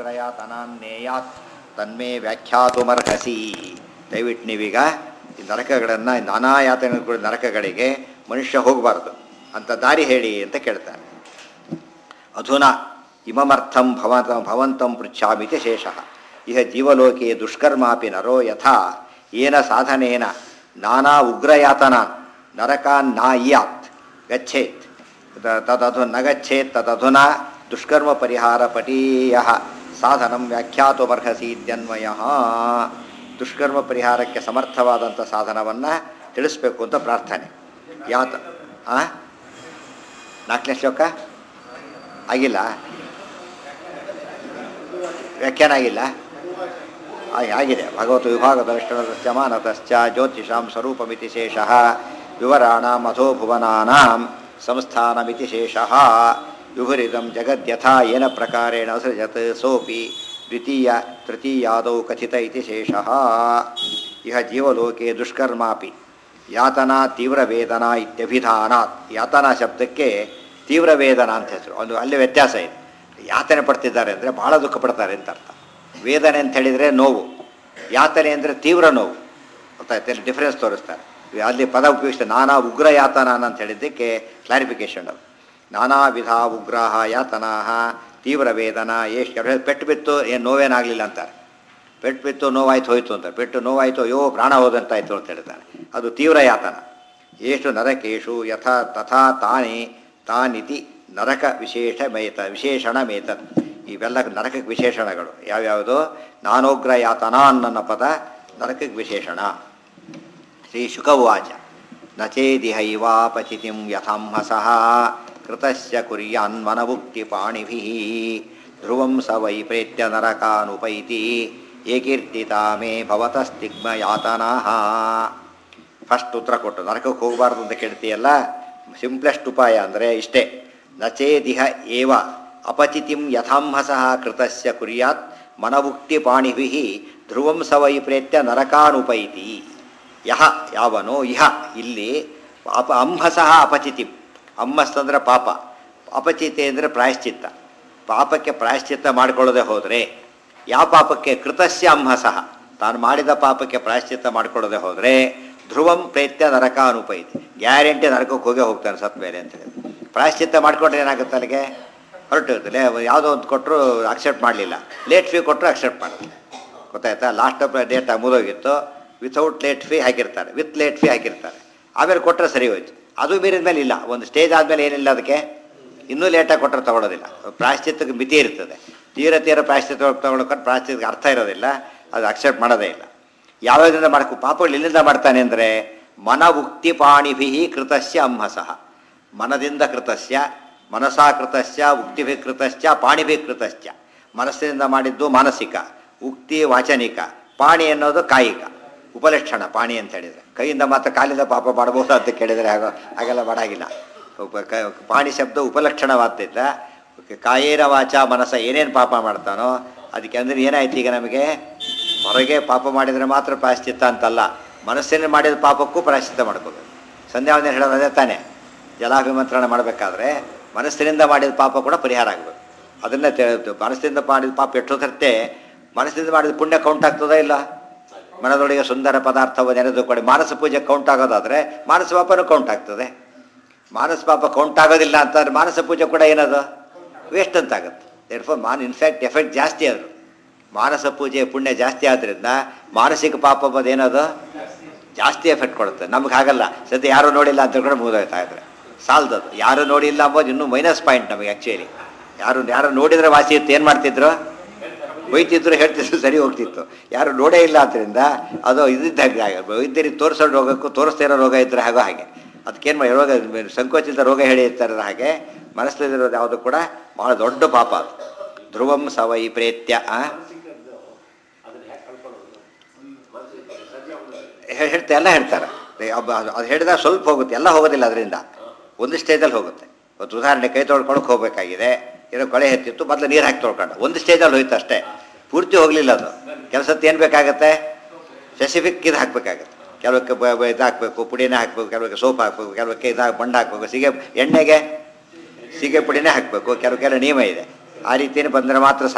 ಜ್ಞಾನೋಗ್ರಯಾತನಾನ್ನೇಯಾತ್ ತನ್ಮೇ ವ್ಯಾಖ್ಯಾತುಮರ್ಹಸಿ ದಯವಿಟ್ಟು ನೀವೀಗ ಈ ನರಕಗಳನ್ನು ನಾನಾ ಯಾತನೆಗಳು ನರಕಗಳಿಗೆ ಮನುಷ್ಯ ಹೋಗಬಾರ್ದು ಅಂತ ದಾರಿ ಹೇಳಿ ಅಂತ ಕೇಳ್ತಾರೆ ಅಧುನಾ ಇಮಮರ್ಥಂ ಭವಂತ ಭವಂತಂ ಪೃಚ್ಛಾಮಿತಿ ಶೇಷಃ ಇಹ ಜೀವಲೋಕೆ ದುಷ್ಕರ್ಮಾಪಿ ನರೋ ಯಥಾ ಏನ ಸಾಧನೇನ ನಾನಾ ಉಗ್ರಯಾತನಾನ್ ನರಕಾನ್ ನಾಯಾತ್ ಗಚ್ಚೇತ್ ತ- ತದಧು ನ ಗಚ್ಚೇತ್ ತದಧುನಾ ದುಷ್ಕರ್ಮ ಪರಿಹಾರ ಪಟೀಯ ಸಾಧನಂ ವ್ಯಾಖ್ಯಾತುಮರ್ಹಸಿ ಇತ್ಯನ್ವಯ ದುಷ್ಕರ್ಮ ಪರಿಹಾರಕ್ಕೆ ಸಮರ್ಥವಾದಂಥ ಸಾಧನವನ್ನು ತಿಳಿಸ್ಬೇಕು ಅಂತ ಪ್ರಾರ್ಥನೆ ಯಾತ ಆ ನಾಲ್ಕನೇ ಶ್ಲೋಕ ಆಗಿಲ್ಲ ವ್ಯಾಖ್ಯಾನ ಆಗಿಲ್ಲ ಆಗಿ- ಆಗಿದೆ ಭಗವತ್ ವಿಭಾಗದ ವಿಷ್ಣುರಸ್ಯಮಾನತಶ್ಚ ಜ್ಯೋತಿಷಾಂ ಸ್ವರೂಪಮಿತಿ ಶೇಷಃ ವಿವರಾಣಾಂ ಅಧೋ ಭುವನಾನಾಂ ಸಂಸ್ಥಾನಮಿತಿ ಶೇಷಃ ವಿಭುರಿದಂ ಜಗದ್ಯಥಾ ಏನ ಪ್ರಕಾರೇಣ ಸೃಜತ್ ಸೋಪಿ ದ್ವಿತೀಯ ತೃತೀಯಾದೌ ಕಥಿತ ಇತಿ ಶೇಷಃ ಇಹ ಜೀವಲೋಕೆ ದುಷ್ಕರ್ಮಾಪಿ ಯಾತನಾ ತೀವ್ರ ವೇದನಾ ಇತ್ಯಭಿಧಾನಾತ್ ಯಾತನಾ ಶಬ್ದಕ್ಕೆ ತೀವ್ರ ವೇದನಾ ಅಂತ ಹೆಸರು ಒಂದು ಅಲ್ಲಿ ವ್ಯತ್ಯಾಸ ಇದೆ ಯಾತನೆ ಪಡ್ತಿದ್ದಾರೆ ಅಂದರೆ ಭಾಳ ದುಃಖ ಪಡ್ತಾರೆ ಅಂತ ಅರ್ಥ ವೇದನೆ ಅಂತ ಹೇಳಿದರೆ ನೋವು ಯಾತನೆ ಅಂದರೆ ತೀವ್ರ ನೋವು ಗೊತ್ತಾಯ್ತು ಅಲ್ಲಿ ಡಿಫ್ರೆನ್ಸ್ ತೋರಿಸ್ತಾರೆ ಅಲ್ಲಿ ಪದ ಉಪಯೋಗಿಸ್ತಾರೆ ನಾನಾ ಉಗ್ರ ಯಾತನಾನ ಅಂತ ಹೇಳಿದ್ದಕ್ಕೆ ಕ್ಲಾರಿಫಿಕೇಶನ್ ಅದು ನಾನಾ ವಿಧ ಉಗ್ರಾಹ ಯಾತನಾಹ ತೀವ್ರ ವೇದನ ಎಷ್ಟು ಪೆಟ್ಟು ಬಿತ್ತು ಏನು ನೋವೇನಾಗಲಿಲ್ಲ ಅಂತಾರೆ ಪೆಟ್ಟು ಬಿತ್ತು ನೋವಾಯ್ತು ಹೋಯ್ತು ಅಂತ ಪೆಟ್ಟು ನೋವಾಯ್ತು ಅಯ್ಯೋ ಪ್ರಾಣ ಹೋದಂತಾಯ್ತು ಅಂತ ಹೇಳ್ತಾನೆ ಅದು ತೀವ್ರ ಯಾತನ ಎಷ್ಟು ನರಕೇಶು ಯಥಾ ತಥಾ ತಾನೇ ತಾನಿತಿ ನರಕ ವಿಶೇಷ ಮೇತ ವಿಶೇಷಣ ಮೇತತ್ ಇವೆಲ್ಲ ನರಕಕ್ಕೆ ವಿಶೇಷಣಗಳು ಯಾವ್ಯಾವುದು ನಾನೋಗ್ರ ಯಾತನ ನನ್ನ ಪದ ನರಕಕ್ಕೆ ವಿಶೇಷಣ ಶ್ರೀ ಶುಕವಾಚ ನಚೇದಿಹೈವಾಪಚಿತಿಂ ಯಥಾಂಹಸಃ ಕೃತಸ್ಯ ಕುರ್ಯಾನ್ಮನಭುಕ್ತಿ ಪಾಣಿಭಿಃ ಧ್ರುವಂ ಸ ವೈ ಪ್ರೇತ್ಯ ನರಕಾನುಪೈತಿ ಏಕೀರ್ತಿತಾ ಮೇ ಭವತಸ್ತಿಗ್ಮ ಯಾತನಃ ಫಸ್ಟ್ ಉತ್ತರ ಕೊಟ್ಟು ನರಕಕ್ಕೆ ಹೋಗಬಾರ್ದು ಅಂತ ಕೇಳ್ತೀಯಲ್ಲ ಸಿಂಪ್ಲೆಸ್ಟ್ ಉಪಾಯ ಅಂದರೆ ಇಷ್ಟೇ ನಚೇದಿಹ ಏವ ಅಪಚಿತಿಂ ಯಥಾಂಹಸಃ ಕೃತಸ್ಯ ಕುರ್ಯಾತ್ ಮನವುಕ್ತಿ ಪಾಣಿಭಿ ಧ್ರುವಂ ಸ ವೈ ಪ್ರೇತ್ಯ ನರಕಾನುಪೈತಿ ಯಹ ಯಾವನೋ ಇಹ ಇಲ್ಲಿ ಅಪ ಅಂಹಸಃ ಅಪಚಿತಿಂ ಅಮ್ಮಸ್ ಅಂದ್ರೆ ಪಾಪ ಅಪಚಿತೆ ಅಂದರೆ ಪ್ರಾಯಶ್ಚಿತ್ತ ಪಾಪಕ್ಕೆ ಪ್ರಾಯಶ್ಚಿತ್ತ ಮಾಡಿಕೊಳ್ಳದೆ ಹೋದರೆ ಯಾವ ಪಾಪಕ್ಕೆ ಕೃತಸ್ಯ ಅಂಹಸಃ ತಾನು ಮಾಡಿದ ಪಾಪಕ್ಕೆ ಪ್ರಾಯಶ್ಚಿತ್ತ ಮಾಡಿಕೊಳ್ಳದೆ ಹೋದರೆ ಧ್ರುವಂ ಪ್ರೇತ್ಯ ನರಕ ಅನುಪೈತಿ ಗ್ಯಾರಂಟಿ ನರಕಕ್ಕೆ ಹೋಗೇ ಹೋಗ್ತಾನೆ ಸತ್ ಮೇಲೆ ಅಂತ ಹೇಳಿ ಪ್ರಾಯಶ್ಚಿತ್ತ ಮಾಡಿಕೊಂಡ್ರೆ ಏನಾಗುತ್ತೆ ಅಲ್ಲಿಗೆ ಹೊರಟು ಯಾವುದೋ ಒಂದು ಕೊಟ್ಟರು ಅಕ್ಸೆಪ್ಟ್ ಮಾಡಲಿಲ್ಲ ಲೇಟ್ ಫೀ ಕೊಟ್ಟರು ಅಕ್ಸೆಪ್ಟ್ ಮಾಡೋದು ಗೊತ್ತಾಯ್ತಾ ಲಾಸ್ಟ್ ಡೇಟ್ ಮುಗಿದೋಗಿತ್ತು ವಿತೌಟ್ ಲೇಟ್ ಫೀ ಹಾಕಿರ್ತಾರೆ ವಿತ್ ಲೇಟ್ ಫೀ ಹಾಕಿರ್ತಾರೆ ಆಮೇಲೆ ಕೊಟ್ಟರೆ ಸರಿ ಹೋಯ್ತು ಅದು ಮೀರಿದ ಮೇಲೆ ಇಲ್ಲ ಒಂದು ಸ್ಟೇಜ್ ಆದಮೇಲೆ ಏನಿಲ್ಲ ಅದಕ್ಕೆ ಇನ್ನೂ ಲೇಟಾಗಿ ಕೊಟ್ಟರೆ ತಗೊಳ್ಳೋದಿಲ್ಲ ಪ್ರಾಯಶ್ಚಿತ್ತಕ್ಕೆ ಮಿತಿ ಇರ್ತದೆ ತೀರ ತೀರ ಪ್ರಾಯಶ್ಚಿತ್ತ ತಗೊಳ್ಕೊಂಡು ಪ್ರಾಯಶ್ಚಿತ್ತಕ್ಕೆ ಅರ್ಥ ಇರೋದಿಲ್ಲ ಅದು ಅಕ್ಸೆಪ್ಟ್ ಮಾಡೋದೇ ಇಲ್ಲ ಯಾವ್ಯಾವ್ದ್ರಿಂದ ಮಾಡ್ಕೊ ಪಾಪಗಳು ಎಲ್ಲಿಂದ ಮಾಡ್ತಾನೆ ಅಂದರೆ ಮನವುಕ್ತಿ ಪಾಣಿಭಿ ಕೃತಸ್ಯ ಅಂಹಸಃ ಮನದಿಂದ ಕೃತಸ್ಯ ಮನಸಾ ಕೃತಸ್ಯ ಉಕ್ತಿಭಿ ಕೃತಶ್ಚ ಪಾಣಿಭಿ ಕೃತಶ್ಚ ಮನಸ್ಸಿನಿಂದ ಮಾಡಿದ್ದು ಮಾನಸಿಕ ಉಕ್ತಿ ವಾಚನಿಕ ಪಾಣಿ ಅನ್ನೋದು ಕಾಯಿಕ ಉಪಲಕ್ಷಣ ಪಾಣಿ ಅಂತ ಹೇಳಿದರೆ ಕೈಯಿಂದ ಮಾತ್ರ ಕಾಲಿಂದ ಪಾಪ ಮಾಡಬಹುದು ಅಂತ ಕೇಳಿದರೆ ಹಾಗೋ ಹಾಗೆಲ್ಲ ಮಾಡಾಗಿಲ್ಲ ಉಪ ಕ ಪಾಣಿ ಶಬ್ದ ಉಪಲಕ್ಷಣವಾದ್ದರಿಂದ ಕಾಯೇನ ವಾಚ ಮನಸ್ಸ ಏನೇನು ಪಾಪ ಮಾಡ್ತಾನೋ ಅದಕ್ಕೆ ಅಂದರೆ ಏನಾಯ್ತು ಈಗ ನಮಗೆ ಹೊರಗೆ ಪಾಪ ಮಾಡಿದರೆ ಮಾತ್ರ ಪ್ರಾಯಶ್ಚಿತ್ತ ಅಂತಲ್ಲ ಮನಸ್ಸಿನ ಮಾಡಿದ ಪಾಪಕ್ಕೂ ಪ್ರಾಯಶ್ಚಿತ್ತ ಮಾಡ್ಕೋಬೇಕು ಸಂಧ್ಯಾವಂದನೆ ಹೇಳೋದು ಅದೇ ತಾನೇ ಜಲಾಭಿಮಂತ್ರಣ ಮಾಡಬೇಕಾದ್ರೆ ಮನಸ್ಸಿನಿಂದ ಮಾಡಿದ ಪಾಪ ಕೂಡ ಪರಿಹಾರ ಆಗಬೇಕು ಅದನ್ನೇ ತಿಳಿದು ಮನಸ್ಸಿನಿಂದ ಮಾಡಿದ ಪಾಪ ಎಷ್ಟು ತರ್ತೆ ಮನಸ್ಸಿನಿಂದ ಮಾಡಿದ ಪುಣ್ಯ ಕೌಂಟ್ ಆಗ್ತದಾ ಇಲ್ಲ ಮನದೊಳಗೆ ಸುಂದರ ಪದಾರ್ಥವ ನೆನೆದು ಕೊಡಿ ಮಾನಸ ಪೂಜೆ ಕೌಂಟ್ ಆಗೋದಾದರೆ ಮಾನಸ ಪಾಪನೂ ಕೌಂಟ್ ಆಗ್ತದೆ ಮಾನಸ ಪಾಪ ಕೌಂಟ್ ಆಗೋದಿಲ್ಲ ಅಂತಂದ್ರೆ ಮಾನಸ ಪೂಜೆ ಕೂಡ ಏನದು ವೇಸ್ಟ್ ಅಂತ ಆಗುತ್ತೆ ದೇರ್ಫೋರ್ ಮಾನ್ ಇನ್ಫ್ಯಾಕ್ಟ್ ಎಫೆಕ್ಟ್ ಜಾಸ್ತಿ ಅದು ಮಾನಸ ಪೂಜೆ ಪುಣ್ಯ ಜಾಸ್ತಿ ಆದ್ದರಿಂದ ಮಾನಸಿಕ ಪಾಪ ಅನ್ನೋದು ಏನದು ಜಾಸ್ತಿ ಎಫೆಕ್ಟ್ ಕೊಡುತ್ತೆ ನಮ್ಗೆ ಹಾಗಲ್ಲ ಸದ್ಯ ಯಾರೂ ನೋಡಿಲ್ಲ ಅಂತ ಕೂಡ ಮುಗಿದೋಯ್ತಾ ಇದ್ರೆ ಸಾಲ್ದದು ಯಾರು ನೋಡಿಲ್ಲ ಅಂಬೋದು ಇನ್ನೂ ಮೈನಸ್ ಪಾಯಿಂಟ್ ನಮಗೆ ಆ್ಯಕ್ಚುಲಿ ಯಾರು ಯಾರು ನೋಡಿದ್ರೆ ವಾಸಿ ಇತ್ತು ಏನು ಮಾಡ್ತಿದ್ರು ಬೈತಿದ್ರು ಹೇಳ್ತಿದ್ರು ಸರಿ ಹೋಗ್ತಿತ್ತು ಯಾರು ನೋಡೇ ಇಲ್ಲ ಆದ್ದರಿಂದ ಅದು ಇದ್ದಿದ್ದ ಹಾಗೆ ವೈದ್ಯರಿಗೆ ತೋರಿಸೋ ರೋಗಕ್ಕೂ ತೋರಿಸ್ತಾ ಇರೋ ರೋಗ ಇದ್ದರೆ ಹಾಗೋ ಹಾಗೆ ಅದಕ್ಕೇನು ಮಾಡಿ ರೋಗ ಸಂಕೋಚಿತ ರೋಗ ಹೇಳಿ ಇರ್ತಾರೆ ಹಾಗೆ ಮನಸ್ಸಲ್ಲಿರೋದು ಯಾವುದು ಕೂಡ ಭಾಳ ದೊಡ್ಡ ಪಾಪ ಅದು ಧ್ರುವಂ ಸವೈ ಪ್ರೇತ್ಯ ಆ? ಹೇ- ಹೇಳ್ತಾ ಎಲ್ಲ ಹೇಳ್ತಾರೆ ಏ, ಅಬ್ಬ ಅದು ಅದು ಹೇಳಿದಾಗ ಸ್ವಲ್ಪ ಹೋಗುತ್ತೆ ಎಲ್ಲ ಹೋಗೋದಿಲ್ಲ ಅದರಿಂದ ಒಂದು ಸ್ಟೇಜಲ್ಲಿ ಹೋಗುತ್ತೆ ಇವತ್ತು ಉದಾಹರಣೆ ಕೈ ತೊಳ್ಕೊಳಕ್ಕೆ ಹೋಗಬೇಕಾಗಿದೆ ಏನೋ ಕೊಳೆ ಎತ್ತಿತ್ತು ಮೊದಲು ನೀರು ಹಾಕಿ ತೊಳ್ಕೊಂಡು ಒಂದು ಸ್ಟೇಜಲ್ಲಿ ಹೋಯ್ತು ಅಷ್ಟೇ ಪೂರ್ತಿ ಹೋಗಲಿಲ್ಲ ಅದು ಕೆಲಸಕ್ಕೆ ಏನು ಬೇಕಾಗತ್ತೆ ಸ್ಪೆಸಿಫಿಕ್ ಇದು ಹಾಕಬೇಕಾಗತ್ತೆ ಕೆಲವಕ್ಕೆ ಬ ಬ- ಇದು ಹಾಕಬೇಕು ಪುಡಿನೇ ಹಾಕಬೇಕು ಕೆಲವಕ್ಕೆ ಸೋಪ್ ಹಾಕಬೇಕು ಕೆಲವಕ್ಕೆ ಇದು ಹಾಕಿ ಬಣ್ಣ ಹಾಕಬೇಕು ಸಿಗೆ ಎಣ್ಣೆಗೆ ಸೀಗೆ ಪುಡಿನೇ ಹಾಕಬೇಕು ಕೆಲವು ಕೆಲವು ನಿಯಮ ಇದೆ ಆ ರೀತಿಯೇ ಬಂದರೆ ಮಾತ್ರ ಸಾಧ್ಯ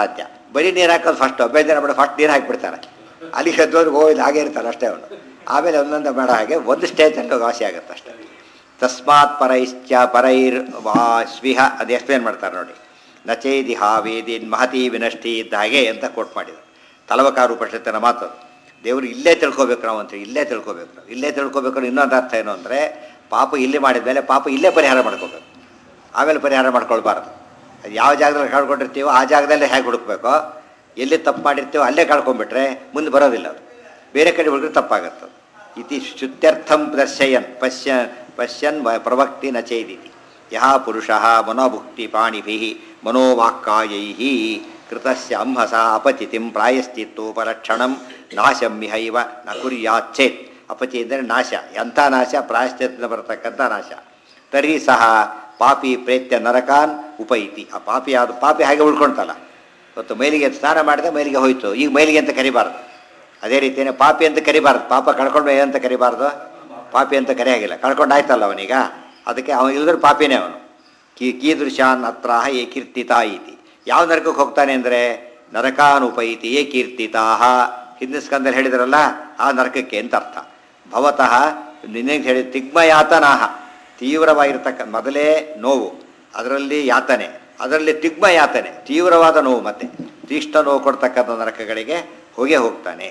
ಬರೀ ನೀರು ಹಾಕೋದು ಫಸ್ಟ್ ಬೇಜಾರು ಬೇಡ ಫಸ್ಟ್ ನೀರು ಹಾಕಿಬಿಡ್ತಾರೆ ಅಲ್ಲಿಗೆ ಎದ್ದೋರು ಹೋಗಿ ಹಾಗೆ ಇರ್ತಾರೆ ಅಷ್ಟೇ ಅವನು ಆಮೇಲೆ ಒಂದೊಂದು ಬೇಡ ಹಾಗೆ ಒಂದು ಸ್ಟೇಜಲ್ಲಿ ವಾಸಿ ಆಗುತ್ತೆ ಅಷ್ಟೇ ತಸ್ಮಾತ್ ಪರೈಶ್ಚ ಪರೈರ್ ವಾ ಸ್ವಿಹ ಅದು ಎಕ್ಸ್ಪ್ಲೇನ್ ಮಾಡ್ತಾರೆ ನೋಡಿ ನಚೇದಿ ಹಾವೇದಿನ್ ಮಹತಿ ವಿನಷ್ಟಿ ಇದ್ದ ಹಾಗೆ ಅಂತ ಕೋಟ್ ಮಾಡಿದರು ತಲವಕಾರು ಉಪನಿಷತ್ತಿನ ಮಾತು ಅದು. ದೇವರು ಇಲ್ಲೇ ತಿಳ್ಕೊಬೇಕು ನಾವು ಅಂತ ಇಲ್ಲೇ ತಿಳ್ಕೊಬೇಕು ನಾವು ಇಲ್ಲೇ ತಿಳ್ಕೊಬೇಕು ಇನ್ನೊಂದು ಅರ್ಥ ಏನು ಅಂದರೆ ಪಾಪ ಇಲ್ಲಿ ಮಾಡಿದ ಮೇಲೆ ಪಾಪ ಇಲ್ಲೇ ಪರಿಹಾರ ಮಾಡ್ಕೋಬೇಕು ಆಮೇಲೆ ಪರಿಹಾರ ಮಾಡ್ಕೊಳ್ಬಾರ್ದು ಅದು ಯಾವ ಜಾಗದಲ್ಲಿ ಕಳ್ಕೊಂಡಿರ್ತೀವೋ ಆ ಜಾಗದಲ್ಲೇ ಹೇಗೆ ಹುಡುಕ್ಬೇಕೋ ಎಲ್ಲಿ ತಪ್ಪು ಮಾಡಿರ್ತೀವೋ ಅಲ್ಲೇ ಕಳ್ಕೊಂಡ್ಬಿಟ್ರೆ ಮುಂದೆ ಬರೋದಿಲ್ಲ ಅದು ಬೇರೆ ಕಡೆ ಹುಡುಗಿದ್ರೆ ತಪ್ಪಾಗತ್ತೆ ಅದು. ಇತಿ ಶುದ್ಧ್ಯರ್ಥಂ ದರ್ಶಯನ್ ಪಶ್ಯ ಪಶ್ಯನ್ ವ- ಪ್ರವಕ್ತಿ ನ ಚೇದಿತಿ ಯಹ ಪುರುಷ ಮನೋಭುಕ್ತಿ ಪಾಣಿಭಿ ಮನೋವಾಕ್ಕಾಯೈ ಕೃತಸ್ಯ ಅಂಹಸ ಅಪಚಿತಿಂ ಪ್ರಾಯಶ್ಚಿತ್ತೋಪರಕ್ಷಣಂ ನಾಶಂ ಮಿಹೈವ ನ ಕುರ್ಯಾಚ್ಚೇತ್ ಅಪಚಿ ಅಂದರೆ ನಾಶ ಎಂಥ ನಾಶ ಪ್ರಾಯಶ್ಚಿತ್ತದಿಂದ ಬರತಕ್ಕಂಥ ನಾಶ ತರ್ಹಿ ಸಹ ಪಾಪಿ ಪ್ರೇತ್ಯ ನರಕಾನ್ ಉಪೈತಿ ಆ ಪಾಪಿ ಅದು ಪಾಪಿ ಹಾಗೆ ಉಳ್ಕೊಳ್ತಲ್ಲ ಇವತ್ತು ಮೈಲಿಗೆ ಸ್ನಾನ ಮಾಡಿದೆ ಮೈಲಿಗೆ ಹೋಯ್ತು ಈಗ ಮೈಲಿಗೆ ಅಂತ ಕರಿಬಾರ್ದು ಅದೇ ರೀತಿಯೇ ಪಾಪಿ ಅಂತ ಕರಿಬಾರ್ದು ಪಾಪ ಕಳ್ಕೊಂಡು ಏನಂತ ಕರಿಬಾರ್ದು ಪಾಪಿ ಅಂತ ಕರೆಯಾಗಿಲ್ಲ ಕಳ್ಕೊಂಡು ಆಯ್ತಲ್ಲ ಅವನೀಗ ಅದಕ್ಕೆ ಅವನು ಇಲ್ಲದ್ರೆ ಪಾಪಿನೇ ಅವನು ಕೀ ಕೀದೃಶಾನ್ ಅತ್ರ ಏ ಕೀರ್ತಿತ ಇತಿ ಯಾವ ನರಕಕ್ಕೆ ಹೋಗ್ತಾನೆ ಅಂದರೆ ನರಕಾನುಪೈತಿ ಏ ಕೀರ್ತಿತಾಹ ಹಿಂದಿನ ಸ್ಕಂದಲ್ಲಿ ಹೇಳಿದ್ರಲ್ಲ ಆ ನರಕಕ್ಕೆ ಅಂತ ಅರ್ಥ ಭವತಃ ನಿನಗೆ ಹೇಳಿ ತಿಗ್ಮಯಾತನಾಹ ತೀವ್ರವಾಗಿರ್ತಕ್ಕ ಮೊದಲೇ ನೋವು ಅದರಲ್ಲಿ ಯಾತನೆ ಅದರಲ್ಲಿ ತಿಗ್ಮ ಯಾತನೆ ತೀವ್ರವಾದ ನೋವು ಮತ್ತೆ ತೀಕ್ಷ್ಣ ನೋವು ಕೊಡ್ತಕ್ಕಂಥ ನರಕಗಳಿಗೆ ಹೋಗೇ ಹೋಗ್ತಾನೆ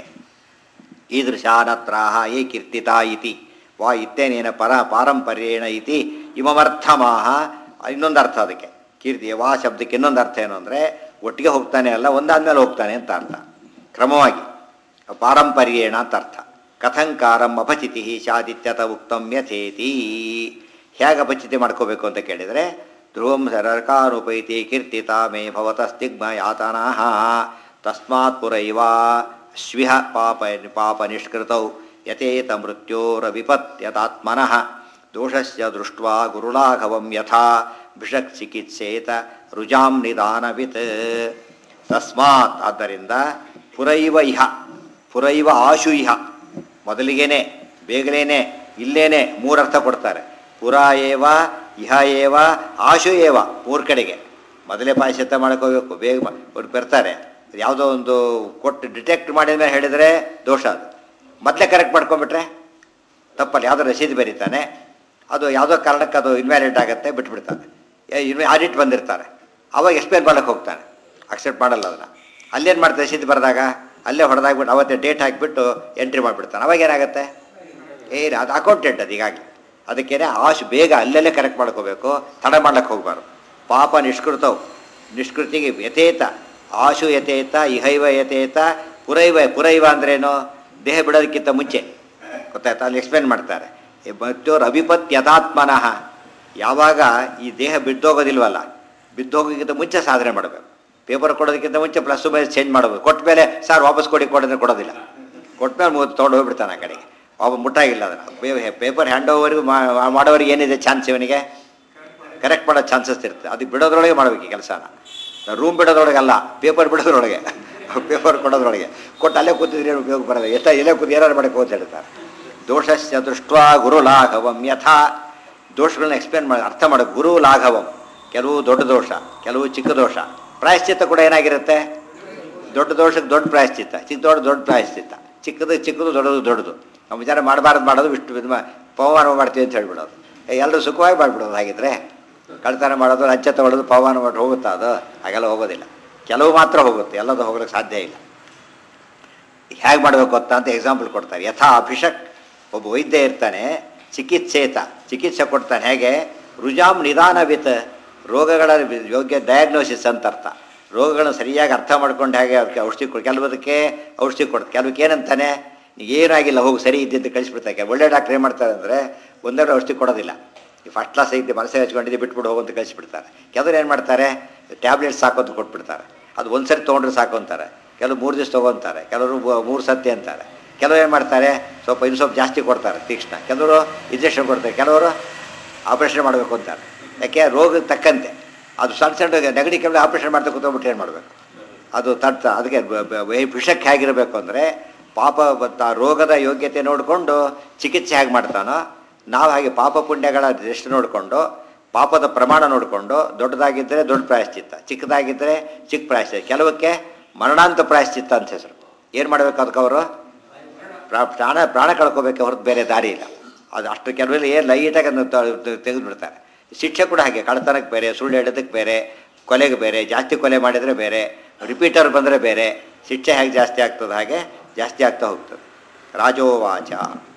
ಈದೃಶಾನತ್ರಾಹ ಏ ಕೀರ್ತಿತ ಇತಿ ವಾ ಇತ್ತೇನೇನ ಪರ ಪಾರಂಪರ್ಯೇಣ ಇತಿ ಇಮಮರ್ಥಮಾಹ ಇನ್ನೊಂದು ಅರ್ಥ ಅದಕ್ಕೆ ಕೀರ್ತಿ ವಾ ಶಬ್ದಕ್ಕೆ ಇನ್ನೊಂದು ಅರ್ಥ ಏನು ಅಂದರೆ ಒಟ್ಟಿಗೆ ಹೋಗ್ತಾನೆ ಅಲ್ಲ ಒಂದಾದ್ಮೇಲೆ ಹೋಗ್ತಾನೆ ಅಂತ ಅರ್ಥ ಕ್ರಮವಾಗಿ ಪಾರಂಪರ್ಯೇಣ ಅಂತ ಅರ್ಥ ಕಥಂಕಾರಂ ಅಪಚಿತಿ ಶಾದಿತ್ಯತ ಉಕ್ತಂ ಯಥೇತಿ ಹೇಗೆ ಅಪಚಿತಿ ಮಾಡ್ಕೋಬೇಕು ಅಂತ ಕೇಳಿದರೆ ಧ್ರುವಂ ಸರಕಾನುಪೈತಿ ಕೀರ್ತಿತ ಮೇ ಭವತ ಸ್ತಿಗ್ಮ ಯಾತನಾಹ ತಸ್ಮಾತ್ ಪುರೈವ ಶ್ವಿಹ ಪಾಪ ಪಾಪ ನಿಷ್ಕೃತೌ ಯಥೇತ ಮೃತ್ಯೋರವಿಪತ್ಯತಾತ್ಮನಃ ದೋಷಸ್ಯ ದೃಷ್ಟ್ವಾ ಗುರುಲಾಘವಂ ಯಥಾ ಭಿಷಕ್ ಚಿಕಿತ್ಸೇತ ರುಜಾಂ ನಿದಾನವಿತ್ ತಸ್ಮಾತ್ ಆದ್ದರಿಂದ ಪುರೈವ ಇಹ ಪುರೈವ ಆಶು ಇಹ ಮೊದಲಿಗೇನೆ ಬೇಗಲೇನೆ ಇಲ್ಲೇನೆ ಮೂರರ್ಥ ಕೊಡ್ತಾರೆ ಪುರ ಏವ ಇಹ ಏವ ಆಶು ಏವ ಮೂರು ಕಡೆಗೆ ಮೊದಲೇ ಪಾಶ್ಚಾತ್ಯ ಮಾಡ್ಕೋಬೇಕು ಬೇಗ ಮಾ- ಅವ್ರು ಬರ್ತಾರೆ ಯಾವುದೋ ಒಂದು ಕೊಟ್ಟು ಡಿಟೆಕ್ಟ್ ಮಾಡಿದ ಮೇಲೆ ಹೇಳಿದರೆ ದೋಷ ಅದು ಮೊದಲೇ ಕರೆಕ್ಟ್ ಮಾಡ್ಕೊಂಬಿಟ್ರೆ ತಪ್ಪಲ್ಲಿ ಯಾವುದೋ ರಸೀದಿ ಬರೀತಾನೆ ಅದು ಯಾವುದೋ ಕಾರಣಕ್ಕೆ ಅದು ಇನ್ವ್ಯಾಲಿಡ್ ಆಗುತ್ತೆ ಬಿಟ್ಬಿಡ್ತಾನೆ ಆಡಿಟ್ ಬಂದಿರ್ತಾರೆ ಅವಾಗ ಎಕ್ಸ್ಪ್ಲೇನ್ ಮಾಡಕ್ಕೆ ಹೋಗ್ತಾನೆ ಅಕ್ಸೆಪ್ಟ್ ಮಾಡಲ್ಲ ಅದನ್ನು ಅಲ್ಲೇನು ಮಾಡ್ತಾರೆ ರಸೀದಿ ಬರೆದಾಗ ಅಲ್ಲೇ ಹೊಡೆದಾಗ್ಬಿಟ್ಟು ಅವತ್ತೇ ಡೇಟ್ ಹಾಕಿಬಿಟ್ಟು ಎಂಟ್ರಿ ಮಾಡಿಬಿಡ್ತಾನೆ ಅವಾಗ ಏನಾಗುತ್ತೆ ಏನು ಅದು ಅಕೌಂಟೆಂಟ್ ಅದು ಈಗಾಗಲೇ ಅದಕ್ಕೇನೆ ಆಶು ಬೇಗ ಅಲ್ಲಲ್ಲೇ ಕರೆಕ್ಟ್ ಮಾಡ್ಕೋಬೇಕು ತಡ ಮಾಡ್ಲಿಕ್ಕೆ ಹೋಗ್ಬಾರ್ದು ಪಾಪ ನಿಷ್ಕೃತವು ನಿಷ್ಕೃತಿಗೆ ಯಥೇತ ಆಶು ಯಥೇತ ಇಹೈವ ಯಥೇತ ಪುರೈವ ಪುರೈವ ಅಂದ್ರೇನು ದೇಹ ಬಿಡೋದಕ್ಕಿಂತ ಮುಂಚೆ ಗೊತ್ತಾಯ್ತಾ ಅಲ್ಲಿ ಎಕ್ಸ್ಪ್ಲೇನ್ ಮಾಡ್ತಾರೆ ಮತ್ತೋರ್ ಅಭಿಪತ್ ಯಥಾತ್ಮನಃ ಯಾವಾಗ ಈ ದೇಹ ಬಿದ್ದೋಗೋದಿಲ್ವಲ್ಲ ಬಿದ್ದೋಗೋಕ್ಕಿಂತ ಮುಂಚೆ ಸಾಧನೆ ಮಾಡಬೇಕು ಪೇಪರ್ ಕೊಡೋದಕ್ಕಿಂತ ಮುಂಚೆ ಪ್ಲಸ್ ಮೈನಸ್ ಚೇಂಜ್ ಮಾಡಬೇಕು ಕೊಟ್ಟ ಮೇಲೆ ಸರ್ ವಾಪಸ್ ಕೊಡಿ ಕೊಡೋದ್ರೆ ಕೊಡೋದಿಲ್ಲ ಕೊಟ್ಟ ಮೇಲೆ ಮೂವತ್ತು ತೊಗೊಂಡು ಹೋಗ್ಬಿಡ್ತಾನೆ ಆ ಕಡೆಗೆ ಒಬ್ಬ ಮುಟ್ಟಾಗಿಲ್ಲ ಅದನ್ನು ಪೇಪರ್ ಹ್ಯಾಂಡ್ ಓವರ್ಗೂ ಮಾಡೋರಿಗೆ ಏನಿದೆ ಚಾನ್ಸ್ ಇವನಿಗೆ ಕರೆಕ್ಟ್ ಮಾಡೋ ಚಾನ್ಸಸ್ ಇರುತ್ತೆ ಅದು ಬಿಡೋದ್ರೊಳಗೆ ಮಾಡಬೇಕು ಈ ಕೆಲಸನ ರೂಮ್ ಬಿಡೋದ್ರೊಳಗೆ ಅಲ್ಲ ಪೇಪರ್ ಬಿಡೋದ್ರೊಳಗೆ ಪೇಪರ್ ಕೊಡೋದ್ರೊಳಗೆ ಕೊಟ್ಟು ಅಲ್ಲೇ ಕೂತಿದ್ರೆ ಏನು ಉಪಯೋಗ ಬರೋದು ಎಷ್ಟ ಎಲ್ಲೇ ಕೂತು ಏನಾರು ಮಾಡಕ್ಕೆ ಹೋಗ್ತಾ ಹೇಳ್ತಾರೆ ದೋಷಸ್ಯ ದೃಷ್ಟ್ವಾ ಗುರು ಲಾಘವಂ ಯಥಾ ದೋಷಗಳನ್ನ ಎಕ್ಸ್ಪ್ಲೇನ್ ಮಾಡಿ ಅರ್ಥ ಮಾಡೋ ಗುರು ಲಾಘವಂ ಕೆಲವು ದೊಡ್ಡ ದೋಷ ಕೆಲವು ಚಿಕ್ಕ ದೋಷ ಪ್ರಾಯಶ್ಚಿತ್ತ ಕೂಡ ಏನಾಗಿರುತ್ತೆ ದೊಡ್ಡ ದೋಷಕ್ಕೆ ದೊಡ್ಡ ಪ್ರಾಯಶ್ಚಿತ್ತ ಚಿಕ್ಕ ದೊಡ್ಡ ದೊಡ್ಡ ಪ್ರಾಯಶ್ಚಿತ್ತ ಚಿಕ್ಕದು ಚಿಕ್ಕದು ದೊಡ್ಡದು ದೊಡ್ಡದು ನಾವು ವಿಚಾರ ಮಾಡಬಾರ್ದು ಮಾಡೋದು ಇಷ್ಟು ಇದು ಮಾ- ಪವಮಾನ ಮಾಡ್ತೀವಿ ಅಂತ ಹೇಳ್ಬಿಡೋದು ಎಲ್ಲರೂ ಸುಖವಾಗಿ ಮಾಡಿಬಿಡೋದು ಹಾಗಿದ್ರೆ ಕಳ್ತನ ಮಾಡೋದು ಲಂಚ ತಗೊಳ್ಳೋದು ಪವಮಾನ ಮಾಡಿ ಹೋಗುತ್ತಾ ಅದು ಹಾಗೆಲ್ಲ ಹೋಗೋದಿಲ್ಲ ಕೆಲವು ಮಾತ್ರ ಹೋಗುತ್ತೆ ಎಲ್ಲದು ಹೋಗ್ಲಿಕ್ಕೆ ಸಾಧ್ಯ ಇಲ್ಲ ಹೇಗೆ ಮಾಡಬೇಕು ಅಂತ ಅಂತ ಎಕ್ಸಾಂಪಲ್ ಕೊಡ್ತಾರೆ ಯಥಾ ಅಭಿಷಕ್ ಒಬ್ಬ ವೈದ್ಯ ಇರ್ತಾನೆ ಚಿಕಿತ್ಸೇತ ಚಿಕಿತ್ಸೆ ಕೊಡ್ತಾನೆ ಹೇಗೆ ರುಜಾಂ ನಿಧಾನವಿತ್ ರೋಗಗಳ ಯೋಗ್ಯ ಡಯಾಗ್ನೋಸಿಸ್ ಅಂತ ಅರ್ಥ ರೋಗಗಳನ್ನ ಸರಿಯಾಗಿ ಅರ್ಥ ಮಾಡ್ಕೊಂಡು ಹೇಗೆ ಅದಕ್ಕೆ ಔಷಧಿ ಕೊಡ್ ಕೆಲವದಕ್ಕೆ ಔಷಧಿ ಕೊಡ್ತಾರೆ ಕೆಲವಕ್ಕೆ ಏನಂತಾನೆ ಏನಾಗಿಲ್ಲ ಹೋಗಿ ಸರಿ ಇದ್ದಿದ್ದು ಕಳಿಸ್ಬಿಡ್ತಾರೆ ಒಳ್ಳೆ ಡಾಕ್ಟ್ರ್ ಏನು ಮಾಡ್ತಾರೆ ಅಂದರೆ ಒಂದೆರಡು ಔಷಧಿ ಕೊಡೋದಿಲ್ಲ ಈ ಫಸ್ಟ್ ಕ್ಲಾಸ್ ಐತಿ ಮನಸ್ಸೇ ಹಚ್ಕೊಂಡಿದ್ದು ಬಿಟ್ಬಿಟ್ಟು ಹೋಗಂತ ಕಳಿಸ್ಬಿಡ್ತಾರೆ ಕೆಲವ್ರು ಏನು ಮಾಡ್ತಾರೆ ಟ್ಯಾಬ್ಲೆಟ್ಸ್ ಸಾಕು ಅಂತ ಕೊಟ್ಬಿಡ್ತಾರೆ ಅದು ಒಂದು ಸರಿ ತೊಗೊಂಡ್ರೆ ಸಾಕು ಅಂತಾರೆ ಕೆಲವು ಮೂರು ದಿವಸ ತೊಗೊತಾರೆ ಕೆಲವರು ಮೂರು ಸತಿ ಅಂತಾರೆ ಕೆಲವರು ಏನು ಮಾಡ್ತಾರೆ ಸ್ವಲ್ಪ ಇನ್ನು ಸ್ವಲ್ಪ ಜಾಸ್ತಿ ಕೊಡ್ತಾರೆ ತೀಕ್ಷ್ಣ ಕೆಲವರು ಇಂಜೆಕ್ಷನ್ ಕೊಡ್ತಾರೆ ಕೆಲವರು ಆಪರೇಷನ್ ಮಾಡಬೇಕು ಅಂತಾರೆ ಯಾಕೆ ರೋಗಕ್ಕೆ ತಕ್ಕಂತೆ ಅದು ಸಣ್ಣ ಸಣ್ಣ ನೆಗಡಿ ಕೆಮ್ಮು ಆಪರೇಷನ್ ಮಾಡ್ತಾ ಕೂತ್ಕೊಂಡ್ಬಿಟ್ಟು ಏನು ಮಾಡಬೇಕು ಅದು ತಡ್ತ ಅದಕ್ಕೆ ಬ- ಬ- ಬ- ವಿಷಕ್ಕೆ ಹೇಗಿರಬೇಕು ಅಂದರೆ ಪಾಪ ಬತ್ತ ರೋಗದ ಯೋಗ್ಯತೆ ನೋಡಿಕೊಂಡು ಚಿಕಿತ್ಸೆ ಹೇಗೆ ಮಾಡ್ತಾನೋ ನಾವು ಹಾಗೆ ಪಾಪ ಪುಣ್ಯಗಳ ದೃಷ್ಟಿ ನೋಡಿಕೊಂಡು ಪಾಪದ ಪ್ರಮಾಣ ನೋಡಿಕೊಂಡು ದೊಡ್ಡದಾಗಿದ್ದರೆ ದೊಡ್ಡ ಪ್ರಾಯಶ್ಚಿತ್ತ ಚಿಕ್ಕದಾಗಿದ್ದರೆ ಚಿಕ್ಕ ಪ್ರಾಯಶ್ಚಿತ್ತ ಕೆಲವಕ್ಕೆ ಮರಣಾಂತ ಪ್ರಾಯಶ್ಚಿತ್ತ ಅಂತ ಹೆಸರು ಏನು ಮಾಡಬೇಕು ಅದಕ್ಕೆ ಅವರು ಪ್ರಾ- ಪ್ರಾಣ ಪ್ರಾಣ ಕಳ್ಕೋಬೇಕೆ ಹೊರತು ಬೇರೆ ದಾರಿ ಇಲ್ಲ ಅದು ಅಷ್ಟು ಕೆಲವೆಲ್ಲ ಏನು ಲೈಟಾಗಿ ಅದನ್ನು ತೆಗೆದು ಬಿಡ್ತಾರೆ ಶಿಕ್ಷೆ ಕೂಡ ಹಾಗೆ ಕಳ್ತನಕ್ಕೆ ಬೇರೆ ಸುಳ್ಳು ಹೇಳೋದಕ್ಕೆ ಬೇರೆ ಕೊಲೆಗೆ ಬೇರೆ ಜಾಸ್ತಿ ಕೊಲೆ ಮಾಡಿದರೆ ಬೇರೆ ರಿಪೀಟರ್ ಬಂದರೆ ಬೇರೆ ಶಿಕ್ಷೆ ಹೇಗೆ ಜಾಸ್ತಿ ಆಗ್ತದೆ ಹಾಗೆ ಜಾಸ್ತಿ ಆಗ್ತಾ ಹೋಗ್ತದೆ ರಾಜೋವಾಚ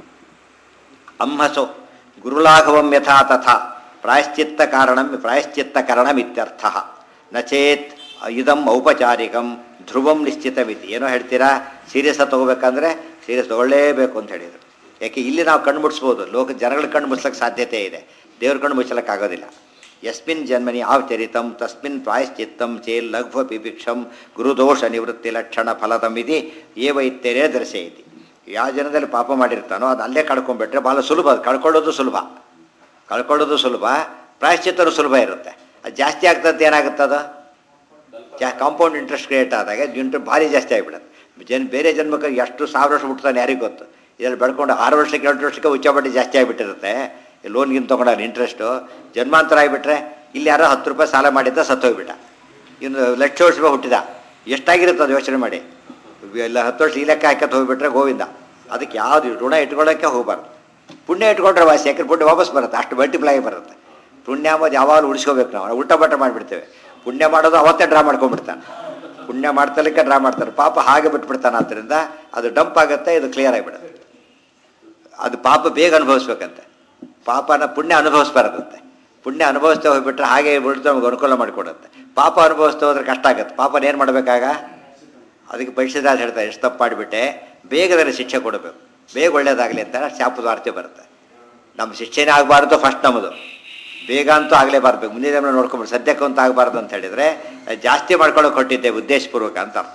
ಅಮ್ಮಸೋ ಗುರುಲಾಘವಂ ಯಥಾ ತಥಾ ಪ್ರಾಯಶ್ಚಿತ್ತ ಕಾರಣಂ ಪ್ರಾಯಶ್ಚಿತ್ತ ಕಾರಣಮಿತ್ಯರ್ಥ ನಚೇತ್ ಇದಂ ಔಪಚಾರಿಕಂ ಧ್ರುವಂ ನಿಶ್ಚಿತವಿತಿ ಏನೋ ಹೇಳ್ತೀರಾ ಸೀರಿಯಸ್ ತಗೋಬೇಕಂದ್ರೆ ಸೀರಿಯಸ್ ತಗೊಳ್ಳೇಬೇಕು ಅಂತ ಹೇಳಿದರು ಯಾಕೆ ಇಲ್ಲಿ ನಾವು ಕಣ್ಣು ಮುಟ್ಸ್ಬೋದು ಲೋಕ ಜನಗಳ ಕಣ್ಣು ಮುಚ್ಚಲಿಕ್ಕೆ ಸಾಧ್ಯತೆ ಇದೆ ದೇವ್ರ ಕಣ್ಣು ಮುಚ್ಚಲಿಕ್ಕಾಗೋದಿಲ್ಲ ಯಸ್ಮಿನ್ ಜನ್ಮನಿ ಆವಚರಿತಂ ತಸ್ಮಿನ್ ಪ್ರಾಯಶ್ಚಿತ್ತಂ ಚೇಲ್ ಲಘ್ವ ಪಿಪಿಕ್ಷಂ ಗುರುದೋಷ ನಿವೃತ್ತಿ ಲಕ್ಷಣ ಫಲದಮಿತಿ ಏವ ಇತ್ಯರೇ ದರ್ಶಯತಿ ಯಾವ ಜನದಲ್ಲಿ ಪಾಪ ಮಾಡಿರ್ತಾನೋ ಅದು ಅಲ್ಲೇ ಕಳ್ಕೊಂಡ್ಬಿಟ್ರೆ ಭಾಳ ಸುಲಭ ಅದು ಕಳ್ಕೊಳ್ಳೋದು ಸುಲಭ ಕಳ್ಕೊಳ್ಳೋದು ಸುಲಭ ಪ್ರಾಯಶ್ಚಿತ್ತರು ಸುಲಭ ಇರುತ್ತೆ ಅದು ಜಾಸ್ತಿ ಆಗ್ತದೆ ಏನಾಗುತ್ತೆ ಅದು ಜಾ ಕಾಂಪೌಂಡ್ ಇಂಟ್ರೆಸ್ಟ್ ಕ್ರಿಯೇಟ್ ಆದಾಗ ಇಂಟ್ರೆಸ್ಟ್ ಭಾರಿ ಜಾಸ್ತಿ ಆಗಿಬಿಡುತ್ತೆ ಜನ ಬೇರೆ ಜನ್ಮಕ್ಕೆ ಎಷ್ಟು ಸಾವಿರ ವರ್ಷ ಬಿಡ್ತಾನೆ ಯಾರಿಗೂ ಗೊತ್ತು ಇದರಲ್ಲಿ ಬೆಳ್ಕೊಂಡು ಆರು ವರ್ಷಕ್ಕೆ ಎರಡು ವರ್ಷಕ್ಕೆ ಉಚ್ಚ ಬಡ್ಡಿ ಜಾಸ್ತಿ ಆಗಿಬಿಟ್ಟಿರುತ್ತೆ ಲೋನ್ಗಿಂತ ತೊಗೊಂಡಾಗ ಇಂಟ್ರೆಸ್ಟು ಜನ್ಮಾಂತರ ಆಗಿಬಿಟ್ರೆ ಇಲ್ಲಿ ಯಾರೋ ಹತ್ತು ರೂಪಾಯಿ ಸಾಲ ಮಾಡಿದ್ದ ಸತ್ತೋಗ್ಬಿಟ್ಟ ಇನ್ನು ಲಕ್ಷ ವರ್ಷ ರೂಪಾಯಿ ಹುಟ್ಟಿದ ಎಷ್ಟಾಗಿರುತ್ತೆ ಅದು ಯೋಚನೆ ಮಾಡಿ ಎಲ್ಲ ಹತ್ತು ವರ್ಷ ಈ ಲೆಕ್ಕ ಹಾಕತ್ ಹೋಗ್ಬಿಟ್ರೆ ಗೋವಿಂದ ಅದಕ್ಕೆ ಯಾವುದು ಋಣ ಇಟ್ಕೊಳ್ಳೋಕ್ಕೆ ಹೋಗಬಾರ್ದು ಪುಣ್ಯ ಇಟ್ಕೊಂಡ್ರೆ ವಾಸಿ ಯಾಕಂದ್ರೆ ಪುಣ್ಯ ವಾಪಸ್ ಬರುತ್ತೆ ಅಷ್ಟು ಮಲ್ಟಿಪ್ಲೈ ಆಗಿ ಬರುತ್ತೆ ಪುಣ್ಯ ಅಂಬೋದು ಯಾವಾಗಲೂ ಉಳಿಸ್ಕೋಬೇಕು ನಾವು ಉಲ್ಟಾ ಬಟ್ಟ ಮಾಡಿಬಿಡ್ತೇವೆ ಪುಣ್ಯ ಮಾಡೋದು ಅವತ್ತೇ ಡ್ರಾ ಮಾಡ್ಕೊಂಡ್ಬಿಡ್ತಾನೆ ಪುಣ್ಯ ಮಾಡ್ತಲಿಕ್ಕೆ ಡ್ರಾ ಮಾಡ್ತಾರೆ ಪಾಪ ಹಾಗೆ ಬಿಟ್ಬಿಡ್ತಾನೆ ಆದ್ದರಿಂದ ಅದು ಡಂಪ್ ಆಗುತ್ತೆ ಇದು ಕ್ಲಿಯರ್ ಆಗಿಬಿಡುತ್ತೆ ಅದು ಪಾಪ ಬೇಗ ಅನುಭವಿಸ್ಬೇಕಂತೆ ಪಾಪನ ಪುಣ್ಯ ಅನುಭವಿಸ್ಬಾರ್ದಂತೆ ಪುಣ್ಯ ಅನುಭವಿಸ್ತಾ ಹೋಗ್ಬಿಟ್ರೆ ಹಾಗೆ ಬಿಡ್ತು ನಮ್ಗೆ ಅನುಕೂಲ ಮಾಡಿಕೊಡುತ್ತೆ ಪಾಪ ಅನುಭವಿಸ್ತಾ ಹೋದ್ರೆ ಕಷ್ಟ ಆಗುತ್ತೆ ಪಾಪನ ಏನು ಮಾಡಬೇಕಾಗ ಅದಕ್ಕೆ ಪರೀಕ್ಷೆದಾರ ಹೇಳ್ತಾರೆ ಎಷ್ಟು ತಪ್ಪು ಮಾಡಿಬಿಟ್ಟೆ ಬೇಗದಲ್ಲಿ ಶಿಕ್ಷೆ ಕೊಡಬೇಕು ಬೇಗ ಒಳ್ಳೇದಾಗಲಿ ಅಂತ ಶಾಪದ ವಾರ್ತೆ ಬರುತ್ತೆ ನಮ್ಮ ಶಿಕ್ಷೆನೇ ಆಗಬಾರ್ದು ಫಸ್ಟ್ ನಮ್ಮದು ಬೇಗ ಅಂತೂ ಆಗಲೇಬಾರ್ದು ಮುಂದಿನ ಜನ್ಮ ನೋಡ್ಕೊಂಬಿಟ್ಟು ಸದ್ಯಕ್ಕೆ ಅಂತ ಆಗಬಾರ್ದು ಅಂತ ಹೇಳಿದರೆ ಜಾಸ್ತಿ ಮಾಡ್ಕೊಳ್ಳೋಕೆ ಕೊಟ್ಟಿದ್ದೆ ಉದ್ದೇಶಪೂರ್ವಕ ಅಂತ ಅರ್ಥ